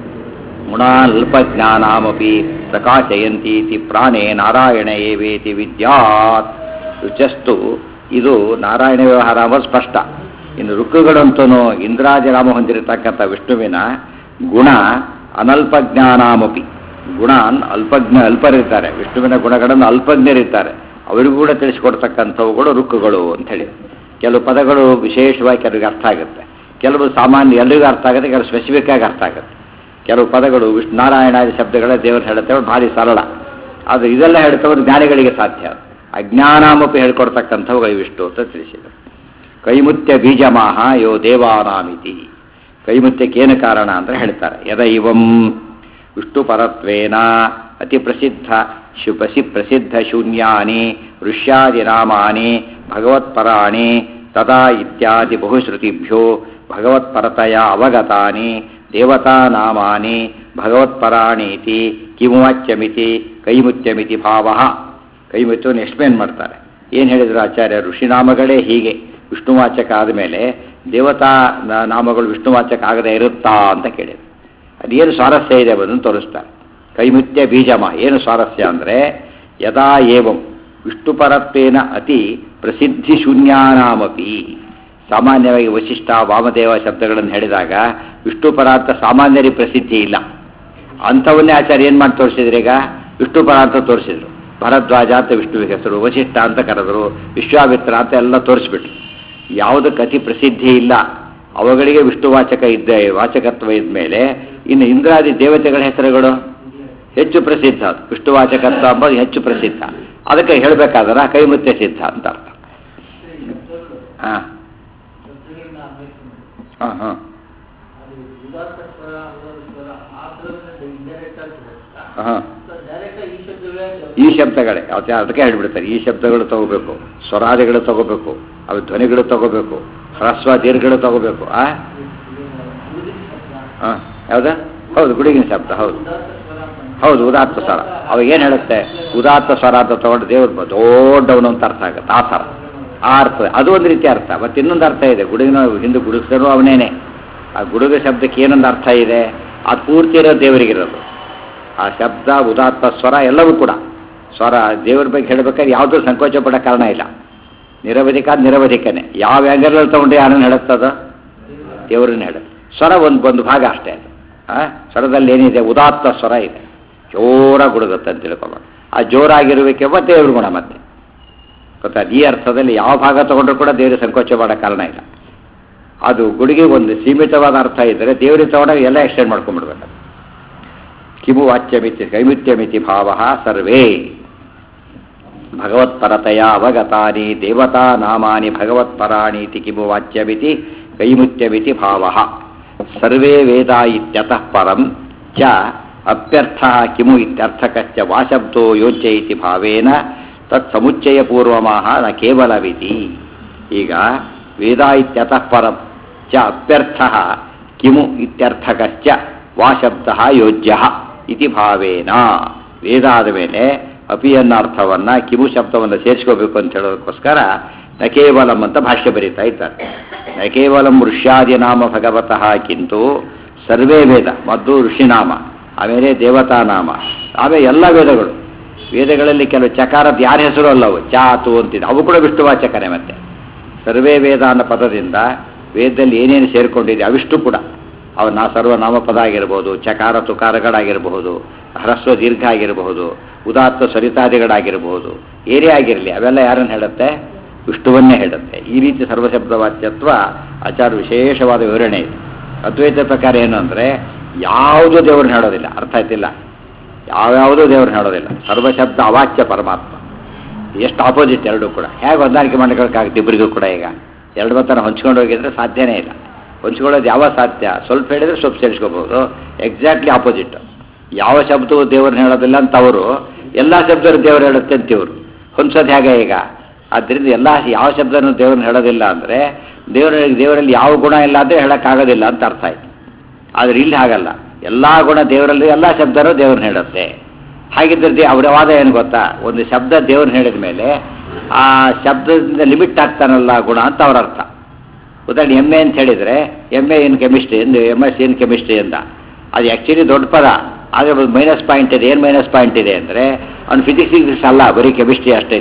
ಗುಣಾಲ್ಪಜ್ಞಾನಾಮಪಿ ಪ್ರಕಾಶಯಂತೀತಿ ಪ್ರಾಣೇ ನಾರಾಯಣ ಏವೇತಿ ವಿದ್ಯಾತ್ ರುಚಸ್ತು ಇದು ನಾರಾಯಣ ವ್ಯವಹಾರ ಅನ್ನೋದು ಸ್ಪಷ್ಟ ಇನ್ನು ರುಕ್ಕುಗಳಂತೂ ಇಂದ್ರಾದಿ ನಾಮ ಹೊಂದಿರತಕ್ಕಂಥ ವಿಷ್ಣುವಿನ ಗುಣ ಅನಲ್ಪಜ್ಞಾನಾಮಪಿ ಗುಣ ಅಲ್ಪಜ್ಞ ಅಲ್ಪರಿರ್ತಾರೆ ವಿಷ್ಣುವಿನ ಗುಣಗಳನ್ನು ಅಲ್ಪಜ್ಞರಿರ್ತಾರೆ ಅವರಿಗೂ ಕೂಡ ತಿಳಿಸಿಕೊಡ್ತಕ್ಕಂಥವುಗಳು ರುಕ್ಕುಗಳು ಅಂತ ಹೇಳಿ ಕೆಲವು ಪದಗಳು ವಿಶೇಷವಾಗಿ ಕೆಲವರಿಗೆ ಅರ್ಥ ಆಗುತ್ತೆ ಕೆಲವು ಸಾಮಾನ್ಯ ಎಲ್ಲರಿಗೂ ಅರ್ಥ ಆಗುತ್ತೆ ಕೆಲವು ಸ್ಪೆಸಿಫಿಕ್ ಆಗಿ ಅರ್ಥ ಆಗುತ್ತೆ ಕೆಲವು ಪದಗಳು ವಿಷ್ಣು ನಾರಾಯಣಾದಿ ಶಬ್ದಗಳ ದೇವರು ಹೇಳುತ್ತೇವೆ ಭಾರಿ ಸರಳ ಆದರೆ ಇದೆಲ್ಲ ಹೇಳ್ತವ್ರು ಜ್ಞಾನಿಗಳಿಗೆ ಸಾಧ್ಯ ಅಜ್ಞಾನಾಮಪಿ ಹೇಳ್ಕೊಡ್ತಕ್ಕಂಥವುಗಳು ಇವಿಷ್ಟು ಅಂತ ತಿಳಿಸಿದರು ಕೈಮುತ್ಯ ಬೀಜಮಾಹ ಯೋ ದೇವಾನಾಮಿತಿ ಕೈಮುತ್ಯಕ್ಕೇನು ಕಾರಣ ಅಂತ ಹೇಳ್ತಾರೆ ಯದ ಇವಂ ವಿಷ್ಣು ಪರತ್ವೇನ ಅತಿ ಪ್ರಸಿದ್ಧ ಶು ಪ್ರಸಿ ಪ್ರಸಿದ್ಧ ಶೂನ್ಯಾನಿ ಋಷ್ಯಾದಿ ನಾಮಾನಿ ಭಗವತ್ಪರಾಣಿ ತದಾ ಇತ್ಯಾದಿ ಬಹುಶ್ರುತಿಭ್ಯೋ ಭಗವತ್ಪರತೆಯ ಅವಗತಾನಿ ದೇವತಾ ನಾಮಾನಿ ಭಗವತ್ಪರಾಣೀತಿ ಕಿಮುವಾಚ್ಯಮಿತಿ ಕೈಮುತ್ಯಮಿತಿ ಭಾವ ಕೈಮುತ್ಯವನ್ನು ಎಕ್ಸ್ಪ್ಲೇನ್ ಮಾಡ್ತಾರೆ ಏನು ಹೇಳಿದ್ರು ಆಚಾರ್ಯ ಋಷಿನಾಮಗಳೇ ಹೀಗೆ ವಿಷ್ಣುವಾಚಕ ಆದಮೇಲೆ ದೇವತಾ ನ- ನಾಮಗಳು ವಿಷ್ಣುವಾಚಕ ಆಗದೆ ಇರುತ್ತಾ ಅಂತ ಕೇಳಿದ್ರು ಅದೇನು ಸ್ವಾರಸ್ಯ ಇದೆ ಅದನ್ನು ತೋರಿಸ್ತಾರೆ ಕೈಮುತ್ಯ ಬೀಜಮ ಏನು ಸ್ವಾರಸ್ಯ ಅಂದರೆ ಯದಾ ಏವಂ ವಿಷ್ಣುಪರತ್ವೇನ ಅತಿ ಪ್ರಸಿದ್ಧಿ ಶೂನ್ಯಾನಾಮಪಿ ಸಾಮಾನ್ಯವಾಗಿ ವಶಿಷ್ಠ ವಾಮದೇವ ಶಬ್ದಗಳನ್ನು ಹೇಳಿದಾಗ ವಿಷ್ಣುಪರ ಅಂತ ಸಾಮಾನ್ಯರಿಗೆ ಪ್ರಸಿದ್ಧಿ ಇಲ್ಲ ಅಂಥವನ್ನೇ ಆಚಾರ್ಯ ಏನು ಮಾಡಿ ತೋರಿಸಿದ್ರು ಈಗ ವಿಷ್ಣುಪರ ಅಂತ ತೋರಿಸಿದ್ರು ಭರದ್ವಾಜ ಅಂತ ವಿಷ್ಣುವಿಗೆ ಹೆಸರು ವಶಿಷ್ಠ ಅಂತ ಕರೆದರು ವಿಶ್ವಾಮಿತ್ರ ಅಂತ ಎಲ್ಲ ತೋರಿಸ್ಬಿಟ್ರು ಯಾವುದಕ್ಕೆ ಅತಿ ಪ್ರಸಿದ್ಧಿ ಇಲ್ಲ ಅವುಗಳಿಗೆ ವಿಷ್ಣುವಾಚಕ ಇದ್ದ ವಾಚಕತ್ವ ಇದ್ದ ಮೇಲೆ ಇನ್ನು ಇಂದ್ರಾದಿ ದೇವತೆಗಳ ಹೆಸರುಗಳು ಹೆಚ್ಚು ಪ್ರಸಿದ್ಧ ಅದು ವಿಷ್ಣುವಾಚಕತ್ವ ಅಂಬೋದು ಹೆಚ್ಚು ಪ್ರಸಿದ್ಧ ಅದಕ್ಕೆ ಹೇಳಬೇಕಾದ್ರೆ ಕೈಮುತ್ಯ ಸಿದ್ಧ ಅಂತ ಅರ್ಥ ಹಾಂ ಹಾಂ ಹಾಂ ಹಾಂ ಈ ಶಬ್ದಗಳೇ ಅವತ್ತೆ ಅದಕ್ಕೆ ಹೇಳ್ಬಿಡ್ತಾರೆ ಈ ಶಬ್ದಗಳು ತಗೋಬೇಕು ಸ್ವರಾದಿಗಳು ತಗೋಬೇಕು ಅವು ಧ್ವನಿಗಳು ತಗೋಬೇಕು ಹ್ರಸ್ವ ದೀರ್ಘಗಳು ತಗೋಬೇಕು ಆ ಹಾಂ ಯಾವ್ದು ಹೌದು ಗುಡಿಗಿನ ಶಬ್ದ ಹೌದು ಹೌದು ಉದಾತ್ತ ಸ್ವರ ಅವಾಗ ಏನು ಹೇಳುತ್ತೆ ಉದಾತ್ತ ಸ್ವರ ಅಂತ ತಗೊಂಡು ದೇವ್ರು ದೊಡ್ಡವನು ಅಂತ ಅರ್ಥ ಆಗುತ್ತೆ ಆ ಥರ ಆ ಅರ್ಥ ಅದು ಒಂದು ರೀತಿ ಅರ್ಥ ಮತ್ತೆ ಇನ್ನೊಂದು ಅರ್ಥ ಇದೆ ಗುಡುಗಿನ ಹಿಂದೆ ಗುಡುಗಿಸರು ಅವನೇನೆ ಆ ಗುಡುಗ ಶಬ್ದಕ್ಕೆ ಏನೊಂದು ಅರ್ಥ ಇದೆ ಅದು ಪೂರ್ತಿ ಇರೋ ದೇವರಿಗಿರೋದು ಆ ಶಬ್ದ ಉದಾತ್ತ ಸ್ವರ ಎಲ್ಲವೂ ಕೂಡ ಸ್ವರ ದೇವರ ಬಗ್ಗೆ ಹೇಳಬೇಕಾದ್ರೆ ಯಾವುದೂ ಸಂಕೋಚ ಪಡೋ ಕಾರಣ ಇಲ್ಲ ನಿರವಧಿಕ ನಿರವಧಿಕನೇ ಯಾವ ಆ್ಯಂಗಲಲ್ಲಿ ತಗೊಂಡು ಯಾರನ್ನು ಹೇಳುತ್ತದ ದೇವರನ್ನ ಹೇಳುತ್ತೆ ಸ್ವರ ಒಂದು ಒಂದು ಭಾಗ ಅಷ್ಟೇ ಅದು ಆ ಸ್ವರದಲ್ಲಿ ಏನಿದೆ ಉದಾತ್ತ ಸ್ವರ ಇದೆ ಜೋರ ಗುಡುಗುತ್ತೆ ಅಂತ ತಿಳ್ಕೊಬೋದು ಆ ಜೋರಾಗಿರುವಿಕೆಂಬ ದೇವ್ರ ಗುಣ ಮತ್ತೆ ಗೊತ್ತಾ ಈ ಅರ್ಥದಲ್ಲಿ ಯಾವ ಭಾಗ ತಗೊಂಡ್ರು ಕೂಡ ದೇವರು ಸಂಕೋಚ ಮಾಡೋ ಕಾರಣ ಇಲ್ಲ ಅದು ಗುಡಿಗೆ ಒಂದು ಸೀಮಿತವಾದ ಅರ್ಥ ಇದ್ದರೆ ದೇವರಿಗೆ ತಗೊಂಡಾಗ ಎಲ್ಲ ಎಕ್ಸ್ಟೆಂಡ್ ಮಾಡ್ಕೊಂಡ್ಬಿಡ್ಬೇಕು ಕಿಮು ವಾಚ್ಯಮಿತಿ ಕೈಮಿತ್ಯಮಿತಿ ಭಾವ ಸರ್ವೇ ಭಗವತ್ಪರತೆಯ ಅವಗತಾನಿ ದೇವತಾ ನಾಮಾನಿ ಭಗವತ್ಪರಾಣೀತಿ ಕಿಮು ವಾಚ್ಯಮಿತಿ ಕೈಮುತ್ಯಮಿತಿ ಭಾವ ಸರ್ವೇ ವೇದ ಇತ್ಯತಃ ಪರಂ ಚ ಅಪ್ಯರ್ಥ ಕಿಮು ಇತ್ಯರ್ಥಕಶ್ಚ ವಾಶಬ್ದೋ ಯೋಜ್ಯ ಇತಿ ಭಾವೇನ ತತ್ ಸಮುಚ್ಚಯಪೂರ್ವಮಾಹ ನ ಕೇವಲವಿತಿ ಈಗ ವೇದ ಇತ್ಯತಃ ಪರಂ ಚ ಅಪ್ಯರ್ಥ ಕಿಮು ಇತ್ಯರ್ಥಕಶ್ಚ ವಾಶಬ್ದ ಯೋಜ್ಯ ಇತಿ ಭಾವೇನ ವೇದ ಆದ ಮೇಲೆ ಅಪಿ ಅನ್ನೋ ಅರ್ಥವನ್ನು ಕಿಮು ಶಬ್ದವನ್ನು ಸೇರಿಸ್ಕೋಬೇಕು ಅಂತ ಹೇಳೋದಕ್ಕೋಸ್ಕರ ನ ಕೇವಲಂ ಅಂತ ಭಾಷ್ಯ ಬರೀತಾ ಇದ್ದಾರೆ ನ ಕೇವಲಂ ಋಷ್ಯಾದಿ ನಾಮ ಭಗವತಃ ಕಿಂತು ಸರ್ವೇ ವೇದ ಮದ್ದು ಋಷಿನಾಮ ಆಮೇಲೆ ದೇವತಾ ನಾಮ ಆಮೇಲೆ ಎಲ್ಲ ವೇದಗಳು ವೇದಗಳಲ್ಲಿ ಕೆಲವು ಚಕಾರದ ಯಾರ ಹೆಸರು ಅಲ್ಲವು ಚಾತು ಅಂತಿದೆ ಅವು ಕೂಡ ವಿಷ್ಣುವಾಚಕನೇ ಮತ್ತೆ ಸರ್ವೇ ವೇದ ಅನ್ನೋ ಪದದಿಂದ ವೇದದಲ್ಲಿ ಏನೇನು ಸೇರಿಕೊಂಡಿದೆ ಅವಿಷ್ಟು ಕೂಡ ಅವನ್ನ ಸರ್ವನಾಮ ಪದ ಆಗಿರ್ಬೋದು ಚಕಾರ ತುಕಾರಗಳಾಗಿರಬಹುದು ಹ್ರಸ್ವ ದೀರ್ಘ ಆಗಿರಬಹುದು ಉದಾತ್ತ ಸರಿತಾದಿಗಳಾಗಿರಬಹುದು ಏನೇ ಆಗಿರಲಿ ಅವೆಲ್ಲ ಯಾರನ್ನು ಹೇಳುತ್ತೆ ವಿಷ್ಣುವನ್ನೇ ಹೇಳುತ್ತೆ ಈ ರೀತಿ ಸರ್ವಶಬ್ದ ವಾಚ್ಯತ್ವ ಆಚಾರ ವಿಶೇಷವಾದ ವಿವರಣೆ ಇದೆ ಅದ್ವೈತ ಪ್ರಕಾರ ಏನು ಅಂದರೆ ಯಾವುದೂ ದೇವ್ರನ್ನ ಹೇಳೋದಿಲ್ಲ ಅರ್ಥ ಆಯ್ತಿಲ್ಲ ಯಾವ್ಯಾವುದೂ ದೇವ್ರನ್ನ ಹೇಳೋದಿಲ್ಲ ಸರ್ವಶಬ್ದ ಅವಾಚ್ಯ ಪರಮಾತ್ಮ ಎಷ್ಟು ಆಪೋಸಿಟ್ ಎರಡು ಕೂಡ ಹೇಗೆ ಹೊಂದಾಣಿಕೆ ಮಾಡ್ಕೊಳಕ್ಕಾಗುತ್ತೆ ಇಬ್ಬರಿಗೂ ಕೂಡ ಈಗ ಎರಡು ಮತನ ಹೊಂಚ್ಕೊಂಡು ಹೋಗಿದ್ರೆ ಸಾಧ್ಯನೇ ಇಲ್ಲ ಹೊಂಚ್ಕೊಳ್ಳೋದು ಯಾವ ಸಾಧ್ಯ ಸ್ವಲ್ಪ ಹೇಳಿದ್ರೆ ಸ್ವಲ್ಪ ಸೇರಿಸ್ಕೋಬಹುದು ಎಕ್ಸಾಕ್ಟ್ಲಿ ಆಪೋಸಿಟ್ ಯಾವ ಶಬ್ದವು ದೇವ್ರನ್ನ ಹೇಳೋದಿಲ್ಲ ಅಂತ ಅವರು ಎಲ್ಲ ಶಬ್ದರು ದೇವ್ರು ಹೇಳುತ್ತೆ ಅಂತ ಇವರು ಹೊಂದ್ಸೋದು ಹೇಗೆ ಈಗ ಆದ್ದರಿಂದ ಎಲ್ಲ ಯಾವ ಶಬ್ದನೂ ದೇವ್ರನ್ನ ಹೇಳೋದಿಲ್ಲ ಅಂದರೆ ದೇವರ ದೇವರಲ್ಲಿ ಯಾವ ಗುಣ ಇಲ್ಲ ಅಂದರೆ ಹೇಳೋಕ್ಕಾಗೋದಿಲ್ಲ ಅಂತ ಅರ್ಥ ಆಯ್ತು ಆದರೆ ಇಲ್ಲಿ ಹಾಗಲ್ಲ ಎಲ್ಲ ಗುಣ ದೇವರಲ್ಲಿ ಎಲ್ಲ ಶಬ್ದನೂ ದೇವ್ರನ್ನ ಹೇಳುತ್ತೆ ಹಾಗಿದ್ದರೆ ಅವರ ವಾದ ಏನು ಗೊತ್ತಾ ಒಂದು ಶಬ್ದ ದೇವ್ರನ್ನ ಹೇಳಿದ ಮೇಲೆ ಆ ಶಬ್ದದಿಂದ ಲಿಮಿಟ್ ಆಗ್ತಾನಲ್ಲ ಗುಣ ಅಂತ ಅವ್ರ ಅರ್ಥ ಉದಾಹರಣೆ ಎಮ್ ಎ ಅಂತ ಹೇಳಿದರೆ ಎಮ್ ಎ ಇನ್ ಕೆಮಿಸ್ಟ್ರಿ ಎಂದು ಎಮ್ ಎಸ್ ಇನ್ ಕೆಮಿಸ್ಟ್ರಿ ಅಂತ ಅದು ಆ್ಯಕ್ಚುಲಿ ದೊಡ್ಡ ಪದ ಆದರೆ ಒಂದು ಮೈನಸ್ ಪಾಯಿಂಟ್ ಇದೆ ಏನು ಮೈನಸ್ ಪಾಯಿಂಟ್ ಇದೆ ಅಂದರೆ ಅವ್ನು ಫಿಸಿಕ್ಸ್ ಫಿಸಿಕ್ಸ್ ಅಲ್ಲ ಬರೀ ಕೆಮಿಸ್ಟ್ರಿ ಅಷ್ಟೇ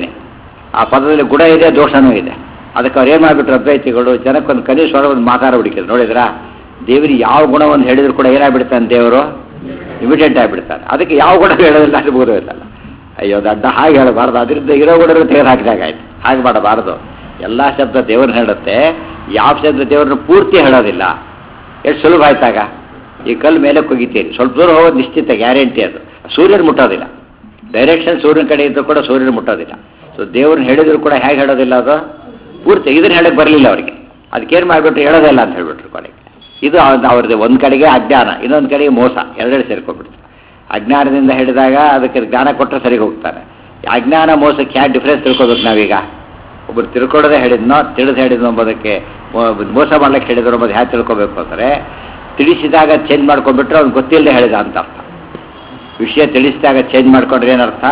ಆ ಪದದಲ್ಲಿ ಗುಣ ಇದೆ ದೋಷನೂ ಇದೆ ಅದಕ್ಕೆ ಅವ್ರು ಏನು ಮಾಡಿಬಿಟ್ರು ಅದ್ವೈತಿಗಳು ಜನಕ್ಕೊಂದು ಕನಿಷ್ಠ ಒಂದು ಮಾತಾಡ ಹುಡುಕಿದ್ರು ನೋಡಿದ್ರಾ ದೇವರಿಗೆ ಯಾವ ಗುಣವನ್ನು ಹೇಳಿದ್ರು ಕೂಡ ಏನಾಗ್ಬಿಡ್ತಾನೆ ದೇವರು ಇಮಿಡಿಯೇಟ್ ಆಗಿಬಿಡ್ತಾನೆ ಅದಕ್ಕೆ ಯಾವ ಗುಣ ಹೇಳೋದಿಲ್ಲ ಅದು ಬೋಧವಿಲ್ಲಲ್ಲ ಅಯ್ಯೋ ದಡ್ಡ ಹಾಗೆ ಹೇಳಬಾರ್ದು ಅದರಿಂದ ಇರೋ ಗುಣರು ತೆಗೆದು ಹಾಕಿದಾಗ ಆಯ್ತು ಹಾಗೆ ಮಾಡಬಾರ್ದು ಎಲ್ಲ ಶಬ್ದ ದೇವ್ರನ್ನ ಹೇಳುತ್ತೆ ಯಾವ ಶಬ್ದ ದೇವ್ರನ್ನ ಪೂರ್ತಿ ಹೇಳೋದಿಲ್ಲ ಎಷ್ಟು ಸುಲಭ ಆಯ್ತಾಗ ಈ ಕಲ್ಲು ಮೇಲೆ ಕುಗಿತೀರಿ ಸ್ವಲ್ಪ ದೂರ ಹೋಗೋದು ನಿಶ್ಚಿತ ಗ್ಯಾರಂಟಿ ಅದು ಸೂರ್ಯನ ಮುಟ್ಟೋದಿಲ್ಲ ಡೈರೆಕ್ಷನ್ ಸೂರ್ಯನ ಕಡೆ ಇದ್ದರೂ ಕೂಡ ಸೂರ್ಯನ ಮುಟ್ಟೋದಿಲ್ಲ ಸೊ ದೇವ್ರನ್ನ ಹೇಳಿದ್ರು ಕೂಡ ಹೇಗೆ ಹೇಳೋದಿಲ್ಲ ಅದು ಪೂರ್ತಿ ಇದನ್ನ ಹೇಳಕ್ಕೆ ಬರಲಿಲ್ಲ ಅವರಿಗೆ ಅದಕ್ಕೇನು ಮಾಡಿಬಿಟ್ರು ಹೇಳೋದಿಲ್ಲ ಅಂತ ಹೇಳ್ಬಿಟ್ರು ಕೊನೆಗೆ ಇದು ಅವ್ರದ್ದು ಒಂದು ಕಡೆಗೆ ಅಜ್ಞಾನ ಇನ್ನೊಂದು ಕಡೆಗೆ ಮೋಸ ಎರಡೆರಡು ಸೇರ್ಕೊಂಡ್ಬಿಡ್ತು ಅಜ್ಞಾನದಿಂದ ಹೇಳಿದಾಗ ಅದಕ್ಕೆ ಜ್ಞಾನ ಕೊಟ್ಟರೆ ಸರಿಗೆ ಹೋಗ್ತಾರೆ ಅಜ್ಞಾನ ಮೋಸಕ್ಕೆ ಹ್ಯಾ ಡಿಫ್ರೆನ್ಸ್ ತಿಳ್ಕೊಬೇಕು ನಾವೀಗ ಒಬ್ಬರು ತಿಳ್ಕೊಳ್ಳೋದೇ ಹೇಳಿದ್ನೋ ತಿಳಿದು ಹೇಳಿದ್ನೋ ಎಂಬುದಕ್ಕೆ ಮೋಸ ಮಾಡ್ಲಿಕ್ಕೆ ಹೇಳಿದ್ರು ಎಂಬುದು ಹ್ಯಾ ತಿಳ್ಕೊಬೇಕು ಅಂದರೆ ತಿಳಿಸಿದಾಗ ಚೇಂಜ್ ಮಾಡ್ಕೊಂಡ್ಬಿಟ್ರೆ ಅವ್ನು ಗೊತ್ತಿಲ್ಲದೆ ಹೇಳಿದ ಅಂತ ಅರ್ಥ ವಿಷಯ ತಿಳಿಸಿದಾಗ ಚೇಂಜ್ ಮಾಡ್ಕೊಂಡ್ರೆ ಏನರ್ಥ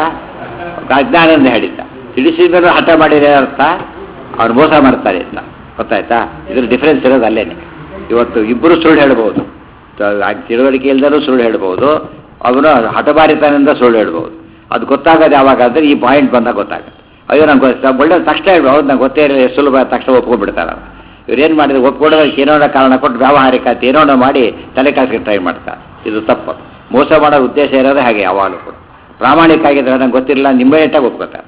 ಅಜ್ಞಾನದಿಂದ ಹೇಳಿದ್ದ ತಿಳಿಸಿದ ಮೇಲೆ ಹಠ ಮಾಡಿದ್ರೆ ಏನರ್ಥ ಅವ್ರು ಮೋಸ ಮಾಡ್ತಾರೆ ಅಂತ ಗೊತ್ತಾಯ್ತಾ ಇದ್ರ ಡಿಫ್ರೆನ್ಸ್ ಇರೋದು ಅಲ್ಲೇನೆ ಇವತ್ತು ಇಬ್ಬರು ಸುಳ್ಳು ಹೇಳ್ಬೋದು ತಿಳುವಳಿಕೆ ಇಲ್ದರೂ ಸುಳ್ಳು ಹೇಳ್ಬೋದು ಅವನು ಹಠಬಾರಿತನದಿಂದ ಸುಳ್ಳು ಹೇಳ್ಬೋದು ಅದು ಗೊತ್ತಾಗೋದು ಯಾವಾಗ ಅಂದರೆ ಈ ಪಾಯಿಂಟ್ ಬಂದಾಗ ಗೊತ್ತಾಗುತ್ತೆ ಅಯ್ಯೋ ನಂಗೆ ಗೊತ್ತ ಒಳ್ಳೆ ತಕ್ಷಣ ಹೇಳ್ಬೋದು ಹೌದು ನಂಗೆ ಗೊತ್ತೇ ಇರಲಿಲ್ಲ ಎಷ್ಟು ಸುಲಭ ತಕ್ಷಣ ಒಪ್ಕೊಂಡ್ಬಿಡ್ತಾರೆ ಇವ್ರು ಏನು ಮಾಡಿದ್ರು ಒಪ್ಕೊಳ್ಳೋದಕ್ಕೆ ಏನೋ ಕಾರಣ ಕೊಟ್ಟು ವ್ಯಾವಹಾರಿಕ ಅಂತ ಏನೋ ಮಾಡಿ ತಲೆ ಕಾಸಿಗೆ ಟ್ರೈ ಮಾಡ್ತಾರೆ ಇದು ತಪ್ಪು ಮೋಸ ಮಾಡೋ ಉದ್ದೇಶ ಇರೋದೇ ಹಾಗೆ ಯಾವಾಗಲೂ ಕೂಡ ಪ್ರಾಮಾಣಿಕ ಆಗಿದ್ರೆ ನಂಗೆ ಗೊತ್ತಿರಲಿಲ್ಲ ನಿಮ್ಮೇಟಾಗಿ ಒಪ್ಕೋತಾರೆ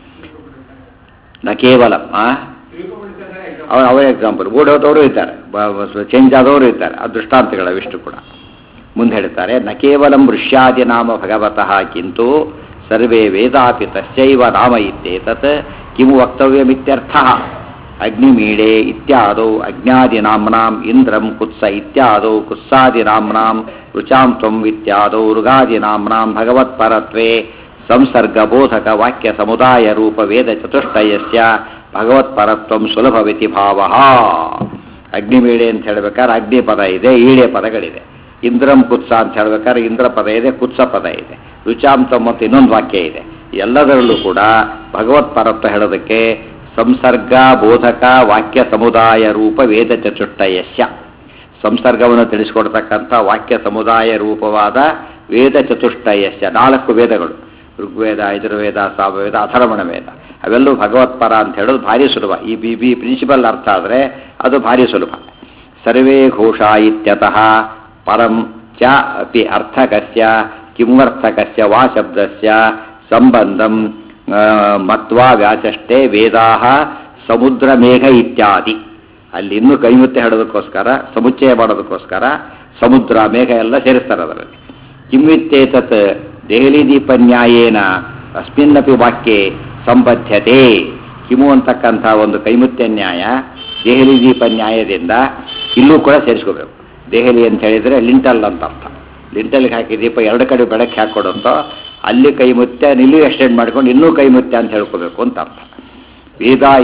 ನಾ ಕೇವಲ ಅವ್ರ ಅವರ ಎಕ್ಸಾಂಪಲ್ ಓಡೋದವರು ಇದ್ದಾರೆ ಚೇಂಜ್ ಆದವರು ಇದ್ದಾರೆ ಆ ದೃಷ್ಟಾಂತಗಳ ಇಷ್ಟು ಕೂಡ ಮುಂದೆ ಹೇಳ್ತಾರೆ ನ ಕೇವಲ ಮೃಷ್ಯಾದಿ ನಾಮ ಭಗವತಃ ಕಿಂತು ಸರ್ವೇ ವೇದಾಪಿ ತಸ್ಯೈವ ನಾಮ ಇತ್ಯೇತತ್ ಕಿಮು ವಕ್ತವ್ಯಮಿತ್ಯರ್ಥ ಅಗ್ನಿಮೀಳೆ ಇತ್ಯಾದೌ ಅಜ್ಞಾದಿನಾಮ್ನಾಂ ಇಂದ್ರಂ ಕುತ್ಸ ಇತ್ಯಾದೌ ಕುತ್ಸಾದಿನಾಮ್ನಾಂ ರುಚಾಂ ತ್ವಂ ಇತ್ಯಾದೌ ಋಗಾದಿನಾಮ್ನಾಂ ಭಗವತ್ಪರತ್ವೇ ಸಂಸರ್ಗಬೋಧಕ ವಾಕ್ಯ ಸಮುದಾಯ ರೂಪ ವೇದ ಚತುಷ್ಟಯಸ್ಯ ಭಗವತ್ಪರತ್ವಂ ಸುಲಭವಿತಿ ಭಾವ ಅಗ್ನಿಮೀಳೆ ಅಂತ ಹೇಳ್ಬೇಕಾದ್ರೆ ಅಗ್ನಿ ಪದ ಇದೆ ಈಳೆ ಪದಗಳಿದೆ ಇಂದ್ರಂ ಕುತ್ಸ ಅಂತ ಹೇಳ್ಬೇಕಾದ್ರೆ ಇಂದ್ರ ಪದ ಇದೆ ಕುತ್ಸ ಪದ ಇದೆ ರುಚಾಂತ ಮತ್ತು ಇನ್ನೊಂದು ವಾಕ್ಯ ಇದೆ ಎಲ್ಲದರಲ್ಲೂ ಕೂಡ ಭಗವತ್ಪರತ್ವ ಹೇಳೋದಕ್ಕೆ ಸಂಸರ್ಗ ಬೋಧಕ ವಾಕ್ಯ ಸಮುದಾಯ ರೂಪ ವೇದ ಚತುಷ್ಟಯಸ್ಯ ಸಂಸರ್ಗವನ್ನು ತಿಳಿಸಿಕೊಡ್ತಕ್ಕಂಥ ವಾಕ್ಯ ಸಮುದಾಯ ರೂಪವಾದ ವೇದ ಚತುಷ್ಟಯಸ್ಯ ನಾಲ್ಕು ವೇದಗಳು ಋಗ್ವೇದ ಯಜುರ್ವೇದ ಸಾಮವೇದ ಅಥರ್ವಣ ವೇದ ಅವೆಲ್ಲೂ ಭಗವತ್ಪರ ಅಂತ ಹೇಳೋದು ಭಾರಿ ಸುಲಭ ಈ ಬಿ ಬಿ ಪ್ರಿನ್ಸಿಪಲ್ ಅರ್ಥ ಆದರೆ ಅದು ಭಾರಿ ಸುಲಭ ಸರ್ವೇ ಘೋಷ ಇತ್ಯತಃ ಪರಂ ಚ ಅಪಿ ಅರ್ಥಕಸ್ಯ ಕಿಂವರ್ಥಕಸ್ಯ ವಾ ಶಬ್ದಸ್ಯ ಸಂಬಂಧಂ ಮತ್ವಾ ವ್ಯಾಚಷ್ಟೇ ವೇದಾ ಸಮುದ್ರ ಮೇಘ ಇತ್ಯಾದಿ ಅಲ್ಲಿ ಇನ್ನೂ ಕೈಮುತ್ತೆ ಹೇಳೋದಕ್ಕೋಸ್ಕರ ಸಮುಚ್ಚಯ ಮಾಡೋದಕ್ಕೋಸ್ಕರ ಸಮುದ್ರ ಮೇಘ ಎಲ್ಲ ಸೇರಿಸ್ತಾರೆ ಅದರಲ್ಲಿ ಕಿಮ್ಮಿತ್ತೇತತ್ ದೆಹಲಿ ದೀಪ ನ್ಯಾಯೇನ ಅಸ್ಮಿನ್ನಪಿ ವಾಕ್ಯೆ ಸಂಬದ್ಧತೆ ಕಿಮು ಅಂತಕ್ಕಂಥ ಒಂದು ಕೈಮುತ್ಯ ನ್ಯಾಯ ದೆಹಲಿ ದೀಪ ನ್ಯಾಯದಿಂದ ಇಲ್ಲೂ ಕೂಡ ಸೇರಿಸ್ಕೋಬೇಕು ದೆಹಲಿ ಅಂತ ಹೇಳಿದರೆ ಲಿಂಟಲ್ ಅಂತ ಅರ್ಥ ಲಿಂಟಲ್ಗೆ ಹಾಕಿ ದೀಪ ಎರಡು ಕಡೆ ಬೆಳಕ್ಕೆ ಹಾಕೊಡುತ್ತೋ ಅಲ್ಲಿ ಕೈಮುತ್ಯ ನಿಲ್ಲೂ ಎಕ್ಸ್ಟೆಂಡ್ ಮಾಡ್ಕೊಂಡು ಇನ್ನೂ ಕೈಮುತ್ಯ ಅಂತ ಹೇಳ್ಕೋಬೇಕು ಅಂತ ಅರ್ಥ ವೇದಾಯ್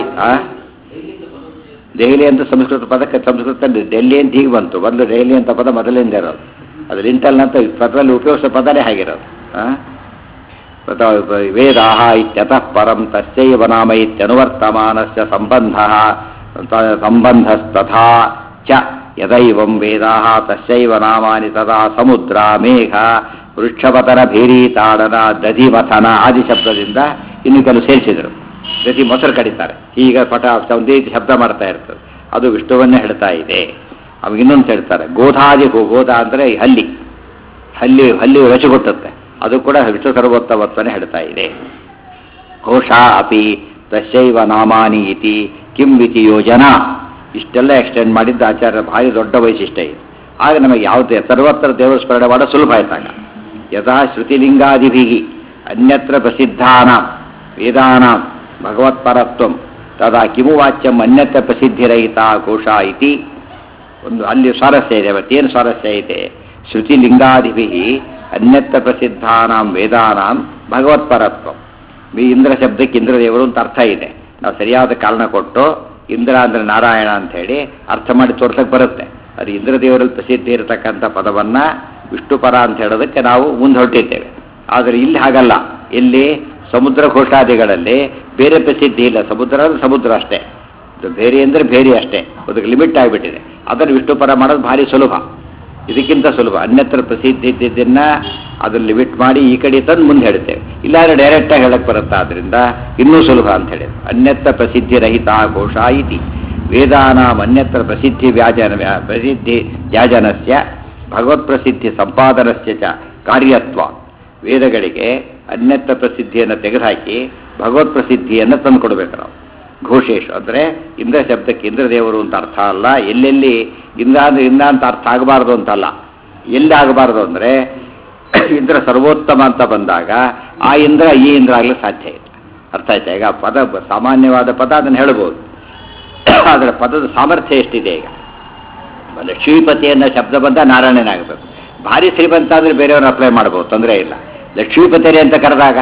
ದೆಹಲಿ ಅಂತ ಸಂಸ್ಕೃತ ಪದಕ್ಕೆ ಸಂಸ್ಕೃತ ಡೆಲ್ಲಿ ಅಂತ ಹೀಗೆ ಬಂತು ಬಂದು ದೆಹಲಿ ಅಂತ ಪದ ಮೊದಲಿಂದ ಇರೋದು ಅದು ಲಿಂಟಲ್ ಅಂತ ಪದದಲ್ಲಿ ಉಪಯೋಗಿಸೋ ಪದನೇ ಹಾಗಿರೋದು ವೇದಾಹ ಇತ್ಯತಃ ಪರಂ ತಸ್ಯೈವ ನಾಮ ಇತ್ಯನುವರ್ತಮಾನಸ್ಯ ಸಂಬಂಧ ಸಂಬಂಧಸ್ತಥಾ ಚ ಯದೈವಂ ವೇದಾಹ ತಸ್ಯೈವ ನಾಮಾನಿ ತದಾ ಸಮುದ್ರ ಮೇಘ ವೃಕ್ಷಪತನ ಭೇರಿ ತಾಡನ ದಧಿಮಥನ ಆದಿ ಶಬ್ದದಿಂದ ಇನ್ನು ಕೆಲವು ಸೇರಿಸಿದರು ಪ್ರತಿ ಮೊಸರು ಕಡಿತಾರೆ ಈಗ ಪಟ ಒಂದೇ ರೀತಿ ಶಬ್ದ ಮಾಡ್ತಾ ಇರ್ತದೆ ಅದು ವಿಷ್ಣುವನ್ನೇ ಹೇಳ್ತಾ ಇದೆ ಅವಾಗ ಇನ್ನೊಂದು ಹೇಳ್ತಾರೆ ಗೋಧಾದಿ ಗೋಧ ಅಂದರೆ ಹಲ್ಲಿ ಹಲ್ಲಿ ಹಲ್ಲಿ ರಚುಗೊಟ್ಟುತ್ತೆ ಅದು ಕೂಡ ವಿಷ್ಣು ಸರ್ವೋತ್ತಮತ್ವನೇ ಹೇಳ್ತಾ ಇದೆ ಘೋಷ ಅಪಿ ತಸ್ಯೈವ ನಾಮಾನಿ ಇತಿ ಕಿಂ ಇತಿ ಯೋಜನಾ ಇಷ್ಟೆಲ್ಲ ಎಕ್ಸ್ಟೆಂಡ್ ಮಾಡಿದ್ದು ಆಚಾರ್ಯ ಭಾರಿ ದೊಡ್ಡ ವೈಶಿಷ್ಟ್ಯ ಇದೆ ಆಗ ನಮಗೆ ಯಾವುದೇ ಸರ್ವತ್ರ ದೇವರ ಸ್ಮರಣೆ ಮಾಡೋ ಸುಲಭ ಆಯ್ತಾಗ ಯಥಾ ಶ್ರುತಿಲಿಂಗಾದಿಭಿ ಅನ್ಯತ್ರ ಪ್ರಸಿದ್ಧಾನ ವೇದಾನ ಭಗವತ್ಪರತ್ವಂ ತದಾ ಕಿಮು ವಾಚ್ಯಂ ಅನ್ಯತ್ರ ಪ್ರಸಿದ್ಧಿರಹಿತ ಘೋಷ ಇತಿ ಒಂದು ಅಲ್ಲಿ ಸ್ವಾರಸ್ಯ ಇದೆ ಮತ್ತೇನು ಸ್ವಾರಸ್ಯ ಇದೆ ಶ್ರುತಿಲಿಂಗಾದಿಭಿ ಅನ್ಯತ್ರ ಪ್ರಸಿದ್ಧಾನಾಂ ವೇದಾನಾಂ ಭಗವತ್ಪರತ್ವ ಈ ಇಂದ್ರ ಶಬ್ದಕ್ಕೆ ಇಂದ್ರದೇವರು ಅಂತ ಅರ್ಥ ಇದೆ ನಾವು ಸರಿಯಾದ ಕಾರಣ ಕೊಟ್ಟು ಇಂದ್ರ ಅಂದ್ರೆ ನಾರಾಯಣ ಅಂತ ಹೇಳಿ ಅರ್ಥ ಮಾಡಿ ತೋರ್ಸಕ್ಕೆ ಬರುತ್ತೆ ಅದು ಇಂದ್ರದೇವರಲ್ಲಿ ಪ್ರಸಿದ್ಧಿ ಇರತಕ್ಕಂಥ ಪದವನ್ನ ವಿಷ್ಣುಪರ ಅಂತ ಹೇಳೋದಕ್ಕೆ ನಾವು ಮುಂದೆ ಹೊರಟಿದ್ದೇವೆ ಆದರೆ ಇಲ್ಲಿ ಹಾಗಲ್ಲ ಇಲ್ಲಿ ಸಮುದ್ರ ಘೋಷಾದಿಗಳಲ್ಲಿ ಬೇರೆ ಪ್ರಸಿದ್ಧಿ ಇಲ್ಲ ಸಮುದ್ರ ಅಂದ್ರೆ ಸಮುದ್ರ ಅಷ್ಟೇ ಇದು ಬೇರೆ ಅಂದರೆ ಬೇರೆ ಅಷ್ಟೇ ಅದಕ್ಕೆ ಲಿಮಿಟ್ ಆಗಿಬಿಟ್ಟಿದೆ ಅದನ್ನು ವಿಷ್ಣುಪರ ಮಾಡೋದು ಭಾರಿ ಸುಲಭ ಇದಕ್ಕಿಂತ ಸುಲಭ ಅನ್ಯತ್ರ ಪ್ರಸಿದ್ಧಿ ಇದ್ದಿದ್ದನ್ನ ಅದನ್ನು ಲಿಮಿಟ್ ಮಾಡಿ ಈ ಕಡೆ ತಂದು ಮುಂದೆ ಹೇಳ್ತೇವೆ ಇಲ್ಲಾಂದ್ರೆ ಡೈರೆಕ್ಟಾಗಿ ಹೇಳಕ್ಕೆ ಬರುತ್ತೆ ಆದ್ದರಿಂದ ಇನ್ನೂ ಸುಲಭ ಅಂತ ಹೇಳಿ ಅನ್ಯತ್ರ ಪ್ರಸಿದ್ಧಿ ರಹಿತ ಘೋಷ ಇತಿ ವೇದಾನಾಂ ಅನ್ಯತ್ರ ಪ್ರಸಿದ್ಧಿ ವ್ಯಾಜನ ವ್ಯಾ- ಪ್ರಸಿದ್ಧಿ ವ್ಯಾಜನಸ್ಯ ಭಗವತ್ ಪ್ರಸಿದ್ಧಿ ಸಂಪಾದನಸ್ಯ ಚ ಕಾರ್ಯತ್ವ ವೇದಗಳಿಗೆ ಅನ್ಯತ್ರ ಪ್ರಸಿದ್ಧಿಯನ್ನು ತೆಗೆದುಹಾಕಿ ಭಗವತ್ ಪ್ರಸಿದ್ಧಿಯನ್ನು ತಂದು ಕೊಡಬೇಕು ನಾವು ಘೋಷೇಶು ಅಂದರೆ ಇಂದ್ರ ಶಬ್ದಕ್ಕೆ ಇಂದ್ರದೇವರು ಅಂತ ಅರ್ಥ ಅಲ್ಲ ಎಲ್ಲೆಲ್ಲಿ ಇಂದ್ರ ಅಂದ್ರೆ ಇಂದ್ರ ಅಂತ ಅರ್ಥ ಆಗಬಾರ್ದು ಅಂತಲ್ಲ ಎಲ್ಲಿ ಆಗಬಾರ್ದು ಅಂದರೆ ಇಂದ್ರ ಸರ್ವೋತ್ತಮ ಅಂತ ಬಂದಾಗ ಆ ಇಂದ್ರ ಈ ಇಂದ್ರ ಆಗಲಿಕ್ಕೆ ಸಾಧ್ಯ ಇಲ್ಲ ಅರ್ಥ ಆಯ್ತಾ ಈಗ ಪದ ಸಾಮಾನ್ಯವಾದ ಪದ ಅದನ್ನು ಹೇಳ್ಬೋದು ಆದರೆ ಪದದ ಸಾಮರ್ಥ್ಯ ಎಷ್ಟಿದೆ ಈಗ ಲಕ್ಷ್ಮೀಪತಿ ಅನ್ನೋ ಶಬ್ದ ಬಂದ ನಾರಾಯಣನಾಗಬೇಕು ಭಾರಿ ಶ್ರೀಮಂತ ಅಂದರೆ ಬೇರೆಯವ್ರನ್ನ ಅಪ್ಲೈ ಮಾಡ್ಬೋದು ತೊಂದರೆ ಇಲ್ಲ ಲಕ್ಷ್ಮೀಪತಿರಿ ಅಂತ ಕರೆದಾಗ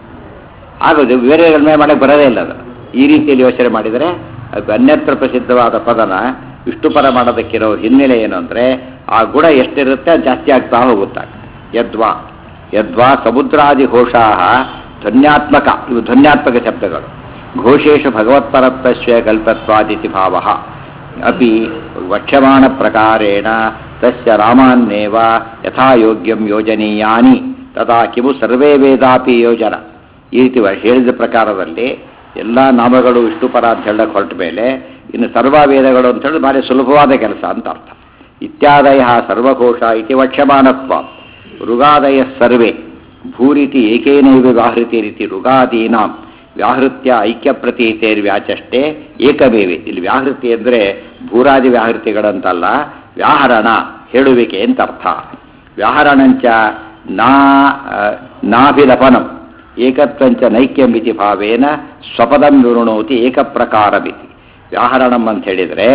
ಆಗೋದು ಬೇರೆಯವ್ರ ಮೇಲೆ ಮಾಡಕ್ಕೆ ಬರೋದೇ ಇಲ್ಲ ಅದು ಈ ರೀತಿಯಲ್ಲಿ ಯೋಚನೆ ಮಾಡಿದರೆ ಅದು ಅನ್ಯತ್ರ ಪ್ರಸಿದ್ಧವಾದ ಪದನ ವಿಷ್ಣುಪರ ಮಾಡೋದಕ್ಕಿರೋ ಹಿನ್ನೆಲೆ ಏನು ಅಂದರೆ ಆ ಗುಣ ಎಷ್ಟಿರುತ್ತೆ ಅದು ಜಾಸ್ತಿ ಆಗ್ತಾ ಹೋಗುತ್ತಾ ಯದ್ವಾ ಯದ್ವಾ ಸಮುದ್ರಾದಿ ಘೋಷಾ ಧ್ವನ್ಯಾತ್ಮಕ ಇವು ಧ್ವನ್ಯಾತ್ಮಕ ಶಬ್ದಗಳು ಘೋಷೇಶು ಭಗವತ್ಪರತ್ವಸ್ಯ ಕಲ್ಪತ್ವಾದಿತಿ ಭಾವ ಅಪಿ ವಕ್ಷ್ಯಮಾಣ ಪ್ರಕಾರೇಣ ತಸ್ಯ ರಾಮಾನ್ನೇವ ಯಥಾಯೋಗ್ಯಂ ಯೋಜನೀಯಾನಿ ತಥಾ ಕಿಮು ಸರ್ವೇ ವೇದಾಪಿ ಯೋಜನ ಈ ರೀತಿ ವ- ಹೇಳಿದ ಪ್ರಕಾರದಲ್ಲಿ ಎಲ್ಲ ನಾಮಗಳು ವಿಷ್ಣುಪರ ಅಂತ ಹೇಳಕ್ಕೆ ಹೊರಟ ಮೇಲೆ ಇನ್ನು ಸರ್ವ ವೇದಗಳು ಅಂತ ಹೇಳಿ ಭಾರಿ ಸುಲಭವಾದ ಕೆಲಸ ಅಂತ ಅರ್ಥ ಇತ್ಯಾದಯ ಸರ್ವಘೋಷ ಇತಿ ವಕ್ಷ್ಯಮಾನತ್ವ ಋಗಾದಯ ಸರ್ವೇ ಭೂರಿತಿ ಏಕೇನೈವ ವ್ಯಾಹೃತಿ ರೀತಿ ಋಗಾದೀನಾಂ ವ್ಯಾಹೃತ್ಯ ಐಕ್ಯ ಪ್ರತೀತೇರ್ವ್ಯಾಚಷ್ಟೇ ಏಕಮೇವೆ ಇಲ್ಲಿ ವ್ಯಾಹೃತಿ ಅಂದರೆ ಭೂರಾದಿ ವ್ಯಾಹೃತಿಗಳಂತಲ್ಲ ವ್ಯಾಹರಣ ಹೇಳುವಿಕೆ ಅಂತ ಅರ್ಥ ವ್ಯಾಹರಣಂಚ ನಾ ಆ, ನಾಭಿಲಪನಂ ಏಕತ್ವಂಚ ನೈಕ್ಯಮಿತಿ ಭಾವೇನ ಸ್ವಪದಂ ವಿವೃಣೋತಿ ಏಕಪ್ರಕಾರಮಿತಿ ವ್ಯಾಹರಣಂ ಅಂತ ಹೇಳಿದರೆ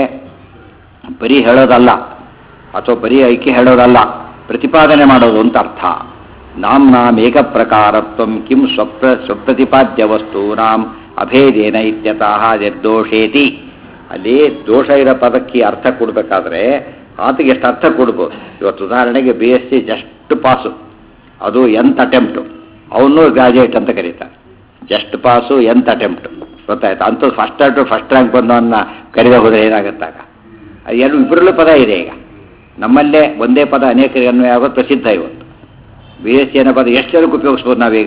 ಬರೀ ಹೇಳೋದಲ್ಲ ಅಥವಾ ಬರೀ ಐಕ್ಯ ಹೇಳೋದಲ್ಲ ಪ್ರತಿಪಾದನೆ ಮಾಡೋದು ಅಂತ ಅರ್ಥ ನಾಂ ಏಕ ಪ್ರಕಾರತ್ವಂ ಕಿಂ ಸ್ವಪ್ರ ಸ್ವಪ್ರತಿಪಾದ್ಯ ವಸ್ತೂನಾಂ ಅಭೇದೇನ ಇತ್ಯತಃ ನಿರ್ದೋಷೇತಿ ಅಲ್ಲಿ ದೋಷ ಇರೋ ಪದಕ್ಕೆ ಅರ್ಥ ಕೊಡಬೇಕಾದ್ರೆ ಆತಗೆ ಎಷ್ಟು ಅರ್ಥ ಕೊಡ್ಬೋದು ಇವತ್ತು ಉದಾಹರಣೆಗೆ B S C just pass ಅದು ಎಂತ್ ಅಟೆಂಪ್ಟು ಅವನು ಗ್ರಾಜುಯೇಟ್ ಅಂತ ಕರೀತಾರೆ ಜಸ್ಟ್ ಪಾಸು ಎಂತ್ ಅಟೆಂಪ್ಟು ಗೊತ್ತಾಯ್ತು ಅಂತೂ ಫಸ್ಟ್ ಅಟು ಫಸ್ಟ್ ರ್ಯಾಂಕ್ ಬಂದವನ್ನ ಕರೆದ ಹೋದರೆ ಏನಾಗುತ್ತಾಗ ಅದು ಎರಡು ಇಬ್ಬರಲ್ಲೂ ಪದ ಇದೆ ಈಗ ನಮ್ಮಲ್ಲೇ ಒಂದೇ ಪದ ಅನೇಕರಿಗೆ ಅನ್ವಯ ಆಗೋದು ಪ್ರಸಿದ್ಧ ಇವತ್ತು ಬಿ ಎಸ್ ಸಿ ಅನ್ನೋ ಪದ ಎಷ್ಟು ಜನಕ್ಕೆ ಉಪಯೋಗಿಸ್ಬೋದು ನಾವೀಗ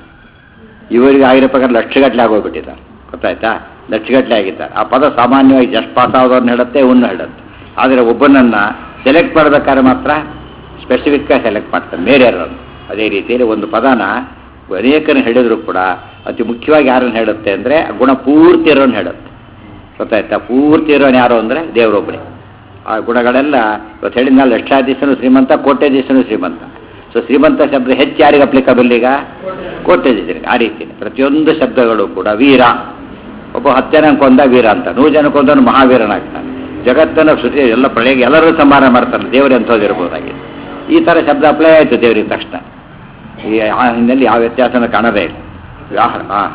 ಇವರಿಗೆ ಆಗಿರೋ ಪ್ರಕಾರ ಲಕ್ಷಗಟ್ಟಲೆ ಆಗೋಗ್ಬಿಟ್ಟಿದ್ದಾರೆ ಗೊತ್ತಾಯ್ತಾ ಲಕ್ಷಗಟ್ಟಲೆ ಆಗಿದ್ದಾರೆ ಆ ಪದ ಸಾಮಾನ್ಯವಾಗಿ ಜಸ್ಟ್ ಪಾಸ್ ಆಗೋದನ್ನ ಹೇಳುತ್ತೆ ಉನ್ನು ಹೇಳುತ್ತೆ ಆದರೆ ಒಬ್ಬನನ್ನು ಸೆಲೆಕ್ಟ್ ಮಾಡಬೇಕಾದ್ರೆ ಮಾತ್ರ ಸ್ಪೆಸಿಫಿಕ್ಕಾಗಿ ಸೆಲೆಕ್ಟ್ ಮಾಡ್ತಾರೆ ಮೇರೆಯರನ್ನು ಅದೇ ರೀತಿಯಲ್ಲಿ ಒಂದು ಪದನ ಅನೇಕರನ್ನು ಹೇಳಿದ್ರು ಕೂಡ ಅತಿ ಮುಖ್ಯವಾಗಿ ಯಾರನ್ನು ಹೇಳುತ್ತೆ ಅಂದರೆ ಗುಣ ಪೂರ್ತಿ ಇರೋನು ಹೇಳುತ್ತೆ ಗೊತ್ತಾಯ್ತಾ ಪೂರ್ತಿ ಇರೋನು ಯಾರು ಅಂದರೆ ದೇವರೊಬ್ಬರೇ ಆ ಗುಣಗಳೆಲ್ಲ ಇವತ್ತು ಹೇಳಿದ್ನ ಲಕ್ಷಾಧೀಶನು ಶ್ರೀಮಂತ ಕೋಟ್ಯಾಧೀಶನು ಶ್ರೀಮಂತ ಸೊ ಶ್ರೀಮಂತ ಶಬ್ದ ಹೆಚ್ಚು ಯಾರಿಗೆ ಅಪ್ಲಿಕಬಲ್ ಈಗ ಕೋಟ್ಯಾಧೀಶರಿಗೆ ಆ ರೀತಿ ಪ್ರತಿಯೊಂದು ಶಬ್ದಗಳು ಕೂಡ ವೀರ ಒಬ್ಬ ಹತ್ತು ಜನ ಕೊಂದ ವೀರ ಅಂತ ನೂರು ಜನ ಕೊಂದವನು ಮಹಾವೀರನಾಗ್ತಾನೆ ಜಗತ್ತನ್ನು ಶ್ರುತಿ ಎಲ್ಲ ಪ್ರಳಯ ಎಲ್ಲರೂ ಸಂಹಾರ ಮಾಡ್ತಾರೆ ದೇವರು ಎಂಥದ್ದಿರ್ಬೋದಾಗಿದೆ ಈ ಥರ ಶಬ್ದ ಅಪ್ಲೈ ಆಯಿತು ದೇವರಿಗೆ ತಕ್ಷಣ ಈ ಆ ಹಿನ್ನೆಲೆ ಯಾವ ವ್ಯತ್ಯಾಸನ ಕಾಣದೇ ಇಲ್ಲ ವ್ಯಾಹಾರ ಹಾಂ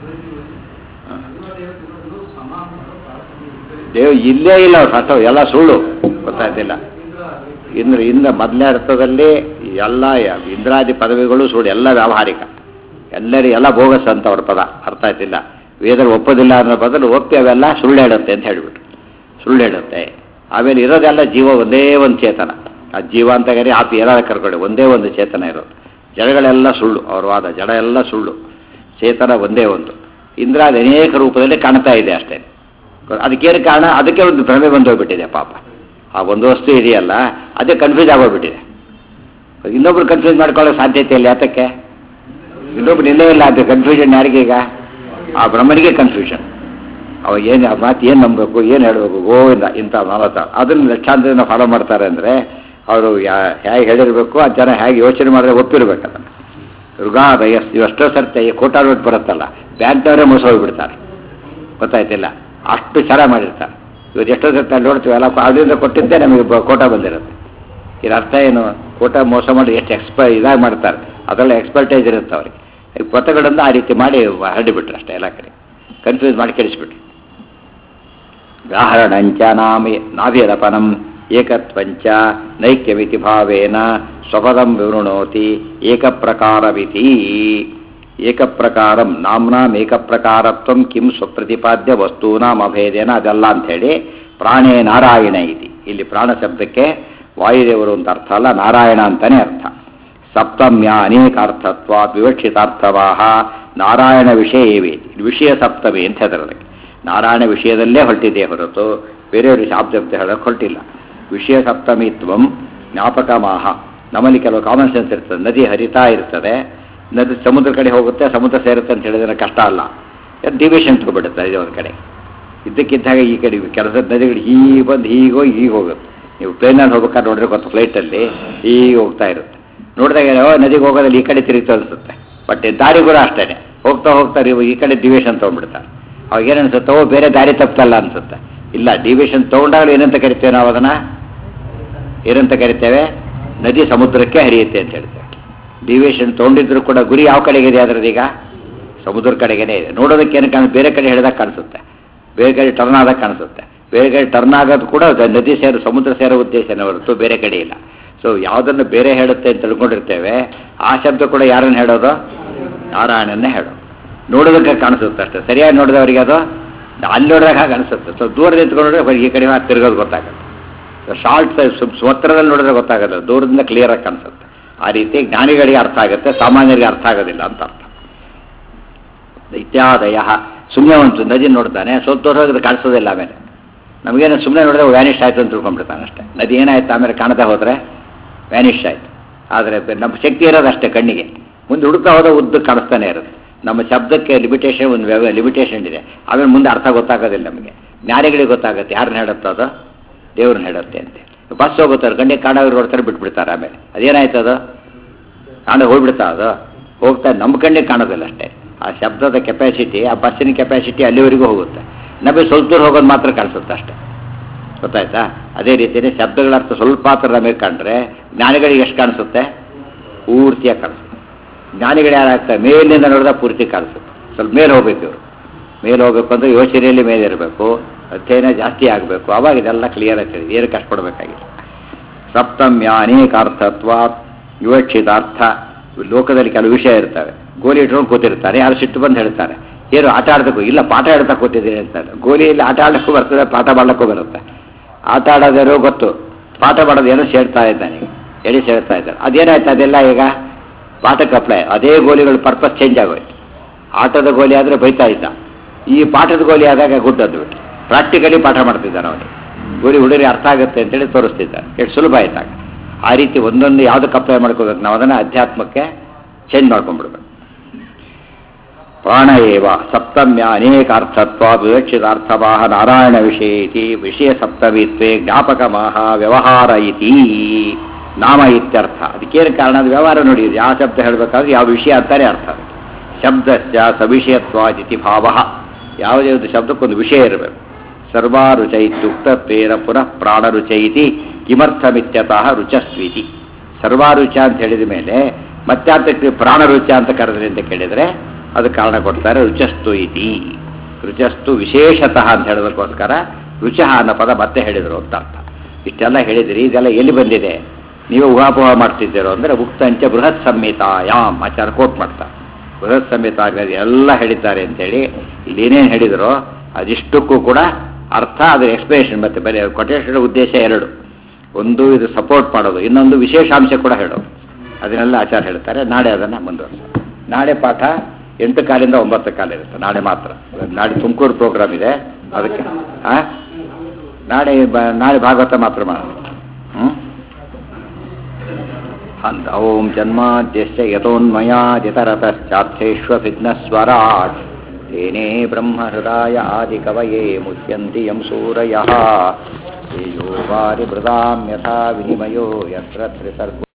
ದೇವ್ ಇಲ್ಲೇ ಇಲ್ಲ ಅವ್ರು ಸತ್ತವು ಎಲ್ಲ ಸುಳ್ಳು ಗೊತ್ತಾಯ್ತಿಲ್ಲ ಇಂದ್ರ ಇಂದ್ರ ಮೊದಲನೇ ಅರ್ಥದಲ್ಲಿ ಎಲ್ಲ ಯ- ಇಂದ್ರಾದಿ ಪದವಿಗಳು ಸುಳ್ಳು ಎಲ್ಲ ವ್ಯಾವಹಾರಿಕ ಎಲ್ಲರಿ ಎಲ್ಲ ಬೋಗಸ್ ಅಂತ ಅವ್ರ ಪದ ಅರ್ಥ ಆಯ್ತಿಲ್ಲ ವೇದರು ಒಪ್ಪೋದಿಲ್ಲ ಅನ್ನೋ ಬದಲು ಒಪ್ಪಿ ಅವೆಲ್ಲ ಸುಳ್ಳು ಹೇಳುತ್ತೆ ಅಂತ ಹೇಳಿಬಿಟ್ರು ಸುಳ್ಳು ಹೇಳುತ್ತೆ ಆಮೇಲೆ ಇರೋದೆಲ್ಲ ಜೀವ ಒಂದೇ ಒಂದು ಚೇತನ ಆ ಜೀವ ಅಂತ ಕರಿ ಆಪಿ ಏನಾದ್ರು ಕರ್ಕೊಳ್ಳಿ ಒಂದೇ ಒಂದು ಚೇತನ ಇರೋದು ಜಡಗಳೆಲ್ಲ ಸುಳ್ಳು ಅವ್ರ ವಾದ ಜಡ ಎಲ್ಲ ಸುಳ್ಳು ಚೇತನ ಒಂದೇ ಒಂದು ಇಂದ್ರ ಅದು ಅನೇಕ ರೂಪದಲ್ಲಿ ಕಾಣ್ತಾ ಇದೆ ಅಷ್ಟೇ ಅದಕ್ಕೇನು ಕಾರಣ ಅದಕ್ಕೆ ಒಂದು ಭ್ರಮೆ ಬಂದೋಗ್ಬಿಟ್ಟಿದೆ ಪಾಪ ಆ ಒಂದು ವಸ್ತು ಇದೆಯಲ್ಲ ಅದೇ ಕನ್ಫ್ಯೂಸ್ ಆಗೋಗ್ಬಿಟ್ಟಿದೆ ಇನ್ನೊಬ್ರು ಕನ್ಫ್ಯೂಸ್ ಮಾಡ್ಕೊಳ್ಳೋ ಸಾಧ್ಯತೆ ಇಲ್ಲ ಯಾತಕ್ಕೆ ಇನ್ನೊಬ್ರು ನಿಲ್ಲೇ ಇಲ್ಲ ಅದು ಕನ್ಫ್ಯೂಷನ್ ಯಾರಿಗೀಗ ಆ ಬ್ರಹ್ಮನಿಗೆ ಕನ್ಫ್ಯೂಷನ್ ಅವ ಏನು ಆ ಮಾತು ಏನು ನಂಬಬೇಕು ಏನು ಹೇಳಬೇಕು ಗೋವಿಂದ ಇಂಥ ಮಾವತ ಅದನ್ನು ಲಕ್ಷಾಂತರ ಜನ ಫಾಲೋ ಮಾಡ್ತಾರೆ ಅಂದರೆ ಅವರು ಹೇಗೆ ಹೇಳಿರಬೇಕು ಆ ಜನ ಹೇಗೆ ಯೋಚನೆ ಮಾಡಿದ್ರೆ ಒಪ್ಪಿರ್ಬೇಕು ಅದನ್ನು ಋಗಾದಯ ಎಷ್ಟೋ ಸರ್ತಿ ಕೋಟ ನೋಟ್ ಬರುತ್ತಲ್ಲ ಬ್ಯಾಂಕ್ನವರೇ ಮೋಸ ಹೋಗ್ಬಿಡ್ತಾರೆ ಗೊತ್ತಾಯ್ತಿಲ್ಲ ಅಷ್ಟು ಚೆನ್ನಾಗಿ ಮಾಡಿರ್ತಾರೆ ಇವತ್ತು ಎಷ್ಟೋ ಸರ್ತಿ ಅಲ್ಲಿ ನೋಡ್ತೀವಿ ಅಲ್ಲ ಅದರಿಂದ ಕೊಟ್ಟಿದ್ದೇ ನಮಗೆ ಬ- ಕೋಟ ಬಂದಿರುತ್ತೆ ಇದ್ರ ಅರ್ಥ ಏನು ಕೋಟ ಮೋಸ ಮಾಡಿ ಎಷ್ಟು ಎಕ್ಸ್ಪ ಇದಾಗಿ ಮಾಡ್ತಾರೆ ಅದರಲ್ಲಿ ಎಕ್ಸ್ಪರ್ಟೈಸ್ ಇರುತ್ತೆ ಅವ್ರಿಗೆ ಈ ಪತ್ರಗಳನ್ನು ಆ ರೀತಿ ಮಾಡಿ ಹರಡಿಬಿಟ್ರು ಅಷ್ಟೇ ಎಲ್ಲ ಕಡೆ ಕನ್ಫ್ಯೂಸ್ ಮಾಡಿ ಕೆಡಿಸ್ಬಿಟ್ರು ವ್ಯಾಹರಣಂಚ ನಾಮಿ ನಾಭಿರಪನಂ ಏಕತ್ವಂಚ ನೈಕ್ಯಮಿತಿ ಭಾವೇನ ಸ್ವಪದಂ ವಿವೃಣೋತಿ ಏಕಪ್ರಕಾರವಿತಿ ಏಕಪ್ರಕಾರಂ ನಾಮ್ನಾಂ ಏಕಪ್ರಕಾರತ್ವಂ ಕಿಂ ಸ್ವಪ್ರತಿಪಾದ್ಯ ವಸ್ತೂನಾಂ ಅಭೇದೇನ ಅದೆಲ್ಲ ಅಂಥೇಳಿ ಪ್ರಾಣೇ ನಾರಾಯಣ ಇತಿ ಇಲ್ಲಿ ಪ್ರಾಣ ಶಬ್ದಕ್ಕೆ ವಾಯುದೇವರು ಅಂತ ಅರ್ಥ ಅಲ್ಲ ನಾರಾಯಣ ಅಂತಾನೆ ಅರ್ಥ ಸಪ್ತಮ್ಯ ಅನೇಕಾರ್ಥತ್ವ ವಿವಕ್ಷಿತಾರ್ಥವಾಹ ನಾರಾಯಣ ವಿಷಯವೇ ಇದು ವಿಷಯ ಸಪ್ತಮಿ ಅಂತ ಹೇಳಿದ್ರೆ ಅದಕ್ಕೆ ನಾರಾಯಣ ವಿಷಯದಲ್ಲೇ ಹೊರಟಿದೆ ಹೊರತು ಬೇರೆಯವರು ಶಾಬ್ದ ಹೇಳೋಕೆ ಹೊರಟಿಲ್ಲ ವಿಷಯ ಸಪ್ತಮಿತ್ವಂ ಜ್ಞಾಪಕ ಮಾಹ ನಮ್ಮಲ್ಲಿ ಕೆಲವು ಕಾಮನ್ ಸೆನ್ಸ್ ಇರ್ತದೆ ನದಿ ಹರಿತಾ ಇರ್ತದೆ ನದಿ ಸಮುದ್ರ ಕಡೆ ಹೋಗುತ್ತೆ ಸಮುದ್ರ ಸೇರುತ್ತೆ ಅಂತ ಹೇಳಿದ್ರೆ ಕಷ್ಟ ಅಲ್ಲ ಡಿವಿಷನ್ ತಗೊಬಿಡುತ್ತೆ ಇದು ಒಂದು ಕಡೆ ಇದ್ದಕ್ಕಿದ್ದಾಗ ಈ ಕಡೆ ಕೆಲಸದ ನದಿಗಳು ಹೀಗೆ ಬಂದು ಹೀಗೆ ಹೋಗಿ ಹೀಗೆ ಹೋಗುತ್ತೆ ನೀವು ಪ್ಲೇನಲ್ಲಿ ಹೋಗ್ಬೇಕಾದ್ರೆ ನೋಡಿದ್ರೆ ಗೊತ್ತು ಫ್ಲೈಟಲ್ಲಿ ಹೀಗೆ ಹೋಗ್ತಾ ಇರುತ್ತೆ ನೋಡಿದಾಗ ಓ ನದಿಗೆ ಹೋಗೋದಲ್ಲಿ ಈ ಕಡೆ ತಿರುಗ್ತಾ ಅನಿಸುತ್ತೆ ಬಟ್ ದಾರಿ ಕೂಡ ಅಷ್ಟೇ ಹೋಗ್ತಾ ಹೋಗ್ತಾ ನೀವು ಈ ಕಡೆ ಡಿವಿಷನ್ ತೊಗೊಂಡ್ಬಿಡ್ತಾರೆ ಅವಾಗ ಏನು ಅನ್ಸುತ್ತೆ ಓ ಬೇರೆ ದಾರಿ ತಪ್ಪಲ್ಲ ಅನ್ಸುತ್ತೆ ಇಲ್ಲ ಡಿವಿಷನ್ ತೊಗೊಂಡಾಗಲೂ ಏನಂತ ಕರಿತೇವೆ ನಾವು ಅದನ್ನು ಏನಂತ ಕರಿತೇವೆ ನದಿ ಸಮುದ್ರಕ್ಕೆ ಹರಿಯುತ್ತೆ ಅಂತ ಹೇಳ್ತೇವೆ ಡಿವಿಯೇಷನ್ ತೊಗೊಂಡಿದ್ರು ಕೂಡ ಗುರಿ ಯಾವ ಕಡೆಗಿದೆ ಅದರದೀಗ ಸಮುದ್ರ ಕಡೆಗೇನೆ ಇದೆ ನೋಡೋದಕ್ಕೆ ಏನು ಕಾಣ ಬೇರೆ ಕಡೆ ಹೇಳಿದಾಗ ಕಾಣಿಸುತ್ತೆ ಬೇರೆ ಕಡೆ ಟರ್ನ್ ಆದಾಗ ಕಾಣಿಸುತ್ತೆ ಬೇರೆ ಕಡೆ ಟರ್ನ್ ಆಗೋದು ಕೂಡ ಅದು ನದಿ ಸೇರೋ ಸಮುದ್ರ ಸೇರೋ ಉದ್ದೇಶನೇ ಹೊರತು ಬೇರೆ ಕಡೆ ಇಲ್ಲ ಸೊ ಯಾವುದನ್ನು ಬೇರೆ ಹೇಳುತ್ತೆ ಅಂತ ತಿಳ್ಕೊಂಡಿರ್ತೇವೆ ಆ ಶಬ್ದ ಕೂಡ ಯಾರನ್ನು ಹೇಳೋದು ನಾರಾಯಣನ್ನೇ ಹೇಳೋದು ನೋಡೋದಕ್ಕೆ ಕಾಣಿಸುತ್ತೆ ಅಷ್ಟೇ ಸರಿಯಾಗಿ ನೋಡಿದವರಿಗೆ ಅದು ಅಲ್ಲಿ ನೋಡಿದಾಗ ಹಾಗೆ ಅನಿಸುತ್ತೆ ಸೊ ದೂರ ನಿಂತ್ಕೊಂಡ್ರೆ ಈ ಕಡೆ ಮಾತ್ರ ತಿರುಗೋದು ಗೊತ್ತಾಗುತ್ತೆ ಶಾರ್ಟ್ ಸ್ವತ್ರದಲ್ಲಿ ನೋಡಿದ್ರೆ ಗೊತ್ತಾಗಲ್ಲ ದೂರದಿಂದ ಕ್ಲಿಯರ್ ಆಗಿ ಕಾಣಿಸುತ್ತೆ ಆ ರೀತಿ ಜ್ಞಾನಿಗಳಿಗೆ ಅರ್ಥ ಆಗುತ್ತೆ ಸಾಮಾನ್ಯರಿಗೆ ಅರ್ಥ ಆಗೋದಿಲ್ಲ ಅಂತ ಅರ್ಥ ಇತ್ಯಾದಯ ಸುಮ್ಮನೆ ಒಂದು ನದಿ ನೋಡ್ತಾನೆ ಸ್ವಲ್ಪ ದೂರ ಹೋದ್ರೆ ಕಾಣಿಸೋದಿಲ್ಲ ಆಮೇಲೆ ನಮಗೇನು ಸುಮ್ಮನೆ ನೋಡಿದ್ರೆ ವ್ಯಾನಿಷ್ ಆಯ್ತು ಅಂತ ತಿಳ್ಕೊಂಡ್ಬಿಡ್ತಾನೆ ಅಷ್ಟೇ ನದಿ ಏನಾಯ್ತು ಆಮೇಲೆ ಕಾಣದೆ ಹೋದರೆ ವ್ಯಾನಿಷ್ ಆಯ್ತು ಆದರೆ ನಮ್ಮ ಶಕ್ತಿ ಇರೋದು ಅಷ್ಟೇ ಕಣ್ಣಿಗೆ ಮುಂದೆ ಹುಡುಕ್ತಾ ಹೋದ ಉದ್ದಕ್ಕೆ ಕಾಣಿಸ್ತಾನೆ ಇರುತ್ತೆ ನಮ್ಮ ಶಬ್ದಕ್ಕೆ ಲಿಮಿಟೇಷನ್ ಒಂದು ವ್ಯವ ಲಿಮಿಟೇಷನ್ ಇದೆ ಆಮೇಲೆ ಮುಂದೆ ಅರ್ಥ ಗೊತ್ತಾಗೋದಿಲ್ಲ ನಮಗೆ ಜ್ಞಾನಿಗಳಿಗೆ ಗೊತ್ತಾಗುತ್ತೆ ಯಾರನ್ನ ಹೇಳುತ್ತೋ ಅದು ದೇವ್ರನ್ನ ಹೇಳುತ್ತೆ ಅಂತ ಬಸ್ ಹೋಗುತ್ತಾರೆ ಕಣ್ಣಿಗೆ ಕಾಣೋರು ನೋಡ್ತಾರೆ ಬಿಟ್ಬಿಡ್ತಾರೆ ಆಮೇಲೆ ಅದೇನಾಯ್ತು ಅದು ಕಾಣ ಹೋಗ್ಬಿಡ್ತಾ ಅದು ಹೋಗ್ತಾ ನಮ್ಮ ಕಣ್ಣಿಗೆ ಕಾಣೋದಿಲ್ಲ ಅಷ್ಟೇ ಆ ಶಬ್ದದ ಕೆಪಾಸಿಟಿ ಆ ಬಸ್ಸಿನ ಕೆಪಾಸಿಟಿ ಅಲ್ಲಿವರೆಗೂ ಹೋಗುತ್ತೆ ನಮಗೆ ಸ್ವಲ್ಪ ದೂರ ಹೋಗೋದು ಮಾತ್ರ ಕಾಣಿಸುತ್ತೆ ಅಷ್ಟೇ ಗೊತ್ತಾಯ್ತಾ ಅದೇ ರೀತಿಯೇ ಶಬ್ದಗಳ ಅರ್ಥ ಸ್ವಲ್ಪ ಮಾತ್ರ ನಮಗೆ ಕಂಡ್ರೆ ಜ್ಞಾನಿಗಳಿಗೆ ಎಷ್ಟು ಕಾಣಿಸುತ್ತೆ ಪೂರ್ತಿಯಾಗಿ ಕಾಣಿಸುತ್ತೆ ಜ್ಞಾನಿಗಳು ಯಾರಾಗ್ತಾರೆ ಮೇಲಿನಿಂದ ನೋಡಿದಾಗ ಪೂರ್ತಿ ಕಾಣಿಸುತ್ತೆ ಸ್ವಲ್ಪ ಮೇಲೆ ಹೋಗ್ಬೇಕು ಇವರು ಮೇಲೆ ಹೋಗ್ಬೇಕು ಅಂದ್ರೆ ಯೋಚನೆಯಲ್ಲಿ ಮೇಲೆ ಇರಬೇಕು ಅಧ್ಯಯನ ಜಾಸ್ತಿ ಆಗಬೇಕು ಅವಾಗ ಇದೆಲ್ಲ ಕ್ಲಿಯರ್ ಆಗ್ತದೆ ಏನು ಕಷ್ಟಪಡಬೇಕಾಗಿಲ್ಲ ಸಪ್ತಮ್ಯ ಅನೇಕಾರ್ಥತ್ವ ವಿವಕ್ಷಿತಾರ್ಥ ಲೋಕದಲ್ಲಿ ಕೆಲವು ವಿಷಯ ಇರ್ತವೆ ಗೋಲಿ ಇಟ್ಕೊಂಡು ಕೂತಿರ್ತಾರೆ ಯಾರು ಸಿಟ್ಟು ಬಂದು ಹೇಳ್ತಾರೆ ಏನು ಆಟ ಆಡಬೇಕು ಇಲ್ಲ ಪಾಠ ಹೇಳ್ತಾ ಕೂತಿದ್ದೀನಿ ಅಂತಾರೆ ಗೋಲಿಯಲ್ಲಿ ಆಟ ಆಡೋಕ್ಕೂ ಬರ್ತದೆ ಪಾಠ ಮಾಡ್ಲಿಕ್ಕೂ ಬರುತ್ತೆ ಆಟ ಆಡೋದೇನೋ ಗೊತ್ತು ಪಾಠ ಮಾಡೋದು ಏನೋ ಸೇರ್ತಾ ಇದ್ದಾನೆ ಎಡಿ ಸೇರ್ತಾ ಇದ್ದಾರೆ ಅದೇನಾಯ್ತು ಅದೆಲ್ಲ ಈಗ ಪಾಠಕ್ಕೆ ಅಪ್ಲೈ ಅದೇ ಗೋಲಿಗಳು ಪರ್ಪಸ್ ಚೇಂಜ್ ಆಗೋಯ್ತು ಆಟದ ಗೋಲಿ ಆದರೆ ಬೈತಾ ಇದ್ದ ಈ ಪಾಠದ ಗೋಲಿ ಆದಾಗ ಗುಡ್ಡದ್ದು ಬಿಟ್ಟು ಪ್ರಾಕ್ಟಿಕಲಿ ಪಾಠ ಮಾಡ್ತಿದ್ದಾನೆ ಅವನಿಗೆ ಗೋಲಿ ಹುಡುಗರಿಗೆ ಅರ್ಥ ಆಗುತ್ತೆ ಅಂತೇಳಿ ತೋರಿಸ್ತಿದ್ದಾನೆ ಎಷ್ಟು ಸುಲಭ ಆಯ್ತಾಗ ಆ ರೀತಿ ಒಂದೊಂದು ಯಾವುದಕ್ಕೆ ಅಪ್ಲೈ ಮಾಡ್ಕೋಬೇಕು ನಾವು ಅದನ್ನು ಅಧ್ಯಾತ್ಮಕ್ಕೆ ಚೇಂಜ್ ಮಾಡ್ಕೊಂಡ್ಬಿಡ್ಬೇಕು ಪ್ರಾಣ ಏವ ಸಪ್ತಮ್ಯ ಅನೇಕಾರ್ಥತ್ವ ವಿವಕ್ಷಿತಾರ್ಥವಾಹ ನಾರಾಯಣ ವಿಷಯ ಇತಿ ವಿಷಯ ಸಪ್ತಮಿತ್ವೇ ಜ್ಞಾಪಕ ಮಾಹ ವ್ಯವಹಾರ ಇತಿ ನಾಮ ಇತ್ಯರ್ಥ ಅದಕ್ಕೇನು ಕಾರಣ ಅದು ವ್ಯವಹಾರ ನೋಡಿ ಯಾವ ಶಬ್ದ ಹೇಳಬೇಕಾದ್ರೆ ಯಾವ ವಿಷಯ ಅಂತಾನೆ ಅರ್ಥ ಅದಕ್ಕೆ ಶಬ್ದಸ್ಯ ಸವಿಷಯತ್ವಾದಿತಿ ಭಾವ ಯಾವುದೇ ಒಂದು ಶಬ್ದಕ್ಕೊಂದು ವಿಷಯ ಇರಬೇಕು ಸರ್ವಾರುಚ ಇತ್ಯುಕ್ತತ್ವೇನ ಪುನಃ ಪ್ರಾಣರುಚ ಇತಿ ಕಿಮರ್ಥಮಿತ್ಯತಃ ರುಚಸ್ವಿತಿ ಸರ್ವಾರುಚ ಅಂತ ಹೇಳಿದ ಮೇಲೆ ಮತ್ತಾತಕ್ಕೆ ಪ್ರಾಣರುಚ ಅಂತ ಕರೆದ್ರಿ ಅಂತ ಕೇಳಿದರೆ ಅದು ಕಾರಣ ಕೊಡ್ತಾರೆ ರುಚಸ್ತು ಇತಿ ರುಚಸ್ತು ವಿಶೇಷತಃ ಅಂತ ಹೇಳೋದಕ್ಕೋಸ್ಕರ ರುಚಃ ಅನ್ನೋ ಪದ ಮತ್ತೆ ಹೇಳಿದರು ಅಂತ ಅರ್ಥ ಇಷ್ಟೆಲ್ಲ ಹೇಳಿದ್ರಿ ಇದೆಲ್ಲ ಎಲ್ಲಿ ಬಂದಿದೆ ನೀವು ಊಹಾಪೋಹ ಮಾಡ್ತಿದ್ದೀರೋ ಅಂದರೆ ಉಕ್ತಂಚ ಬೃಹತ್ ಸಂಹಿತಾಯಾಮ್ ಆಚಾರ ಕೋಟ್ ಮಾಡ್ತಾರೆ ಬೃಹತ್ ಸಂಹಿತ ಆಗಲಿ ಎಲ್ಲ ಹೇಳಿದ್ದಾರೆ ಅಂತೇಳಿ ಇಲ್ಲಿ ಏನೇನು ಹೇಳಿದರೋ ಅದಿಷ್ಟಕ್ಕೂ ಕೂಡ ಅರ್ಥ ಅದರ ಎಕ್ಸ್ಪ್ಲನೇಷನ್ ಮತ್ತೆ ಬರೀ ಕೊಟೇಶನ್ ಉದ್ದೇಶ ಎರಡು ಒಂದು ಇದು ಸಪೋರ್ಟ್ ಮಾಡೋದು ಇನ್ನೊಂದು ವಿಶೇಷಾಂಶ ಕೂಡ ಹೇಳೋದು ಅದನ್ನೆಲ್ಲ ಆಚಾರ ಹೇಳ್ತಾರೆ ನಾಳೆ ಅದನ್ನು ಮುಂದುವರಿಸ ನಾಳೆ ಪಾಠ ಎಂಟು ಕಾಲಿಂದ ಒಂಬತ್ತು ಕಾಲ ಇರುತ್ತೆ ನಾಳೆ ಮಾತ್ರ ನಾಳೆ ತುಮಕೂರು ಪ್ರೋಗ್ರಾಮ್ ಇದೆ ಅದಕ್ಕೆ ಆ ನಾಳೆ ಬ- ನಾಳೆ ಭಾಗವತ ಮಾತ್ರ ಮಾಡೋಣ ಹ್ಞೂ ಅಂತ ಓಂ ಜನ್ಮಾದ್ಯಶ್ಚ ಯತೋನ್ಮಯಾದಿತರತಶ್ಚಾರ್ಥೇष्वभिघ्नस्वराट् तेने ब्रह्महृदाय आदिकवये मुह्यन्ति यं सूरयः तेजो वारिभृदां यथा विनिमयो यत्र त्रिसर्गो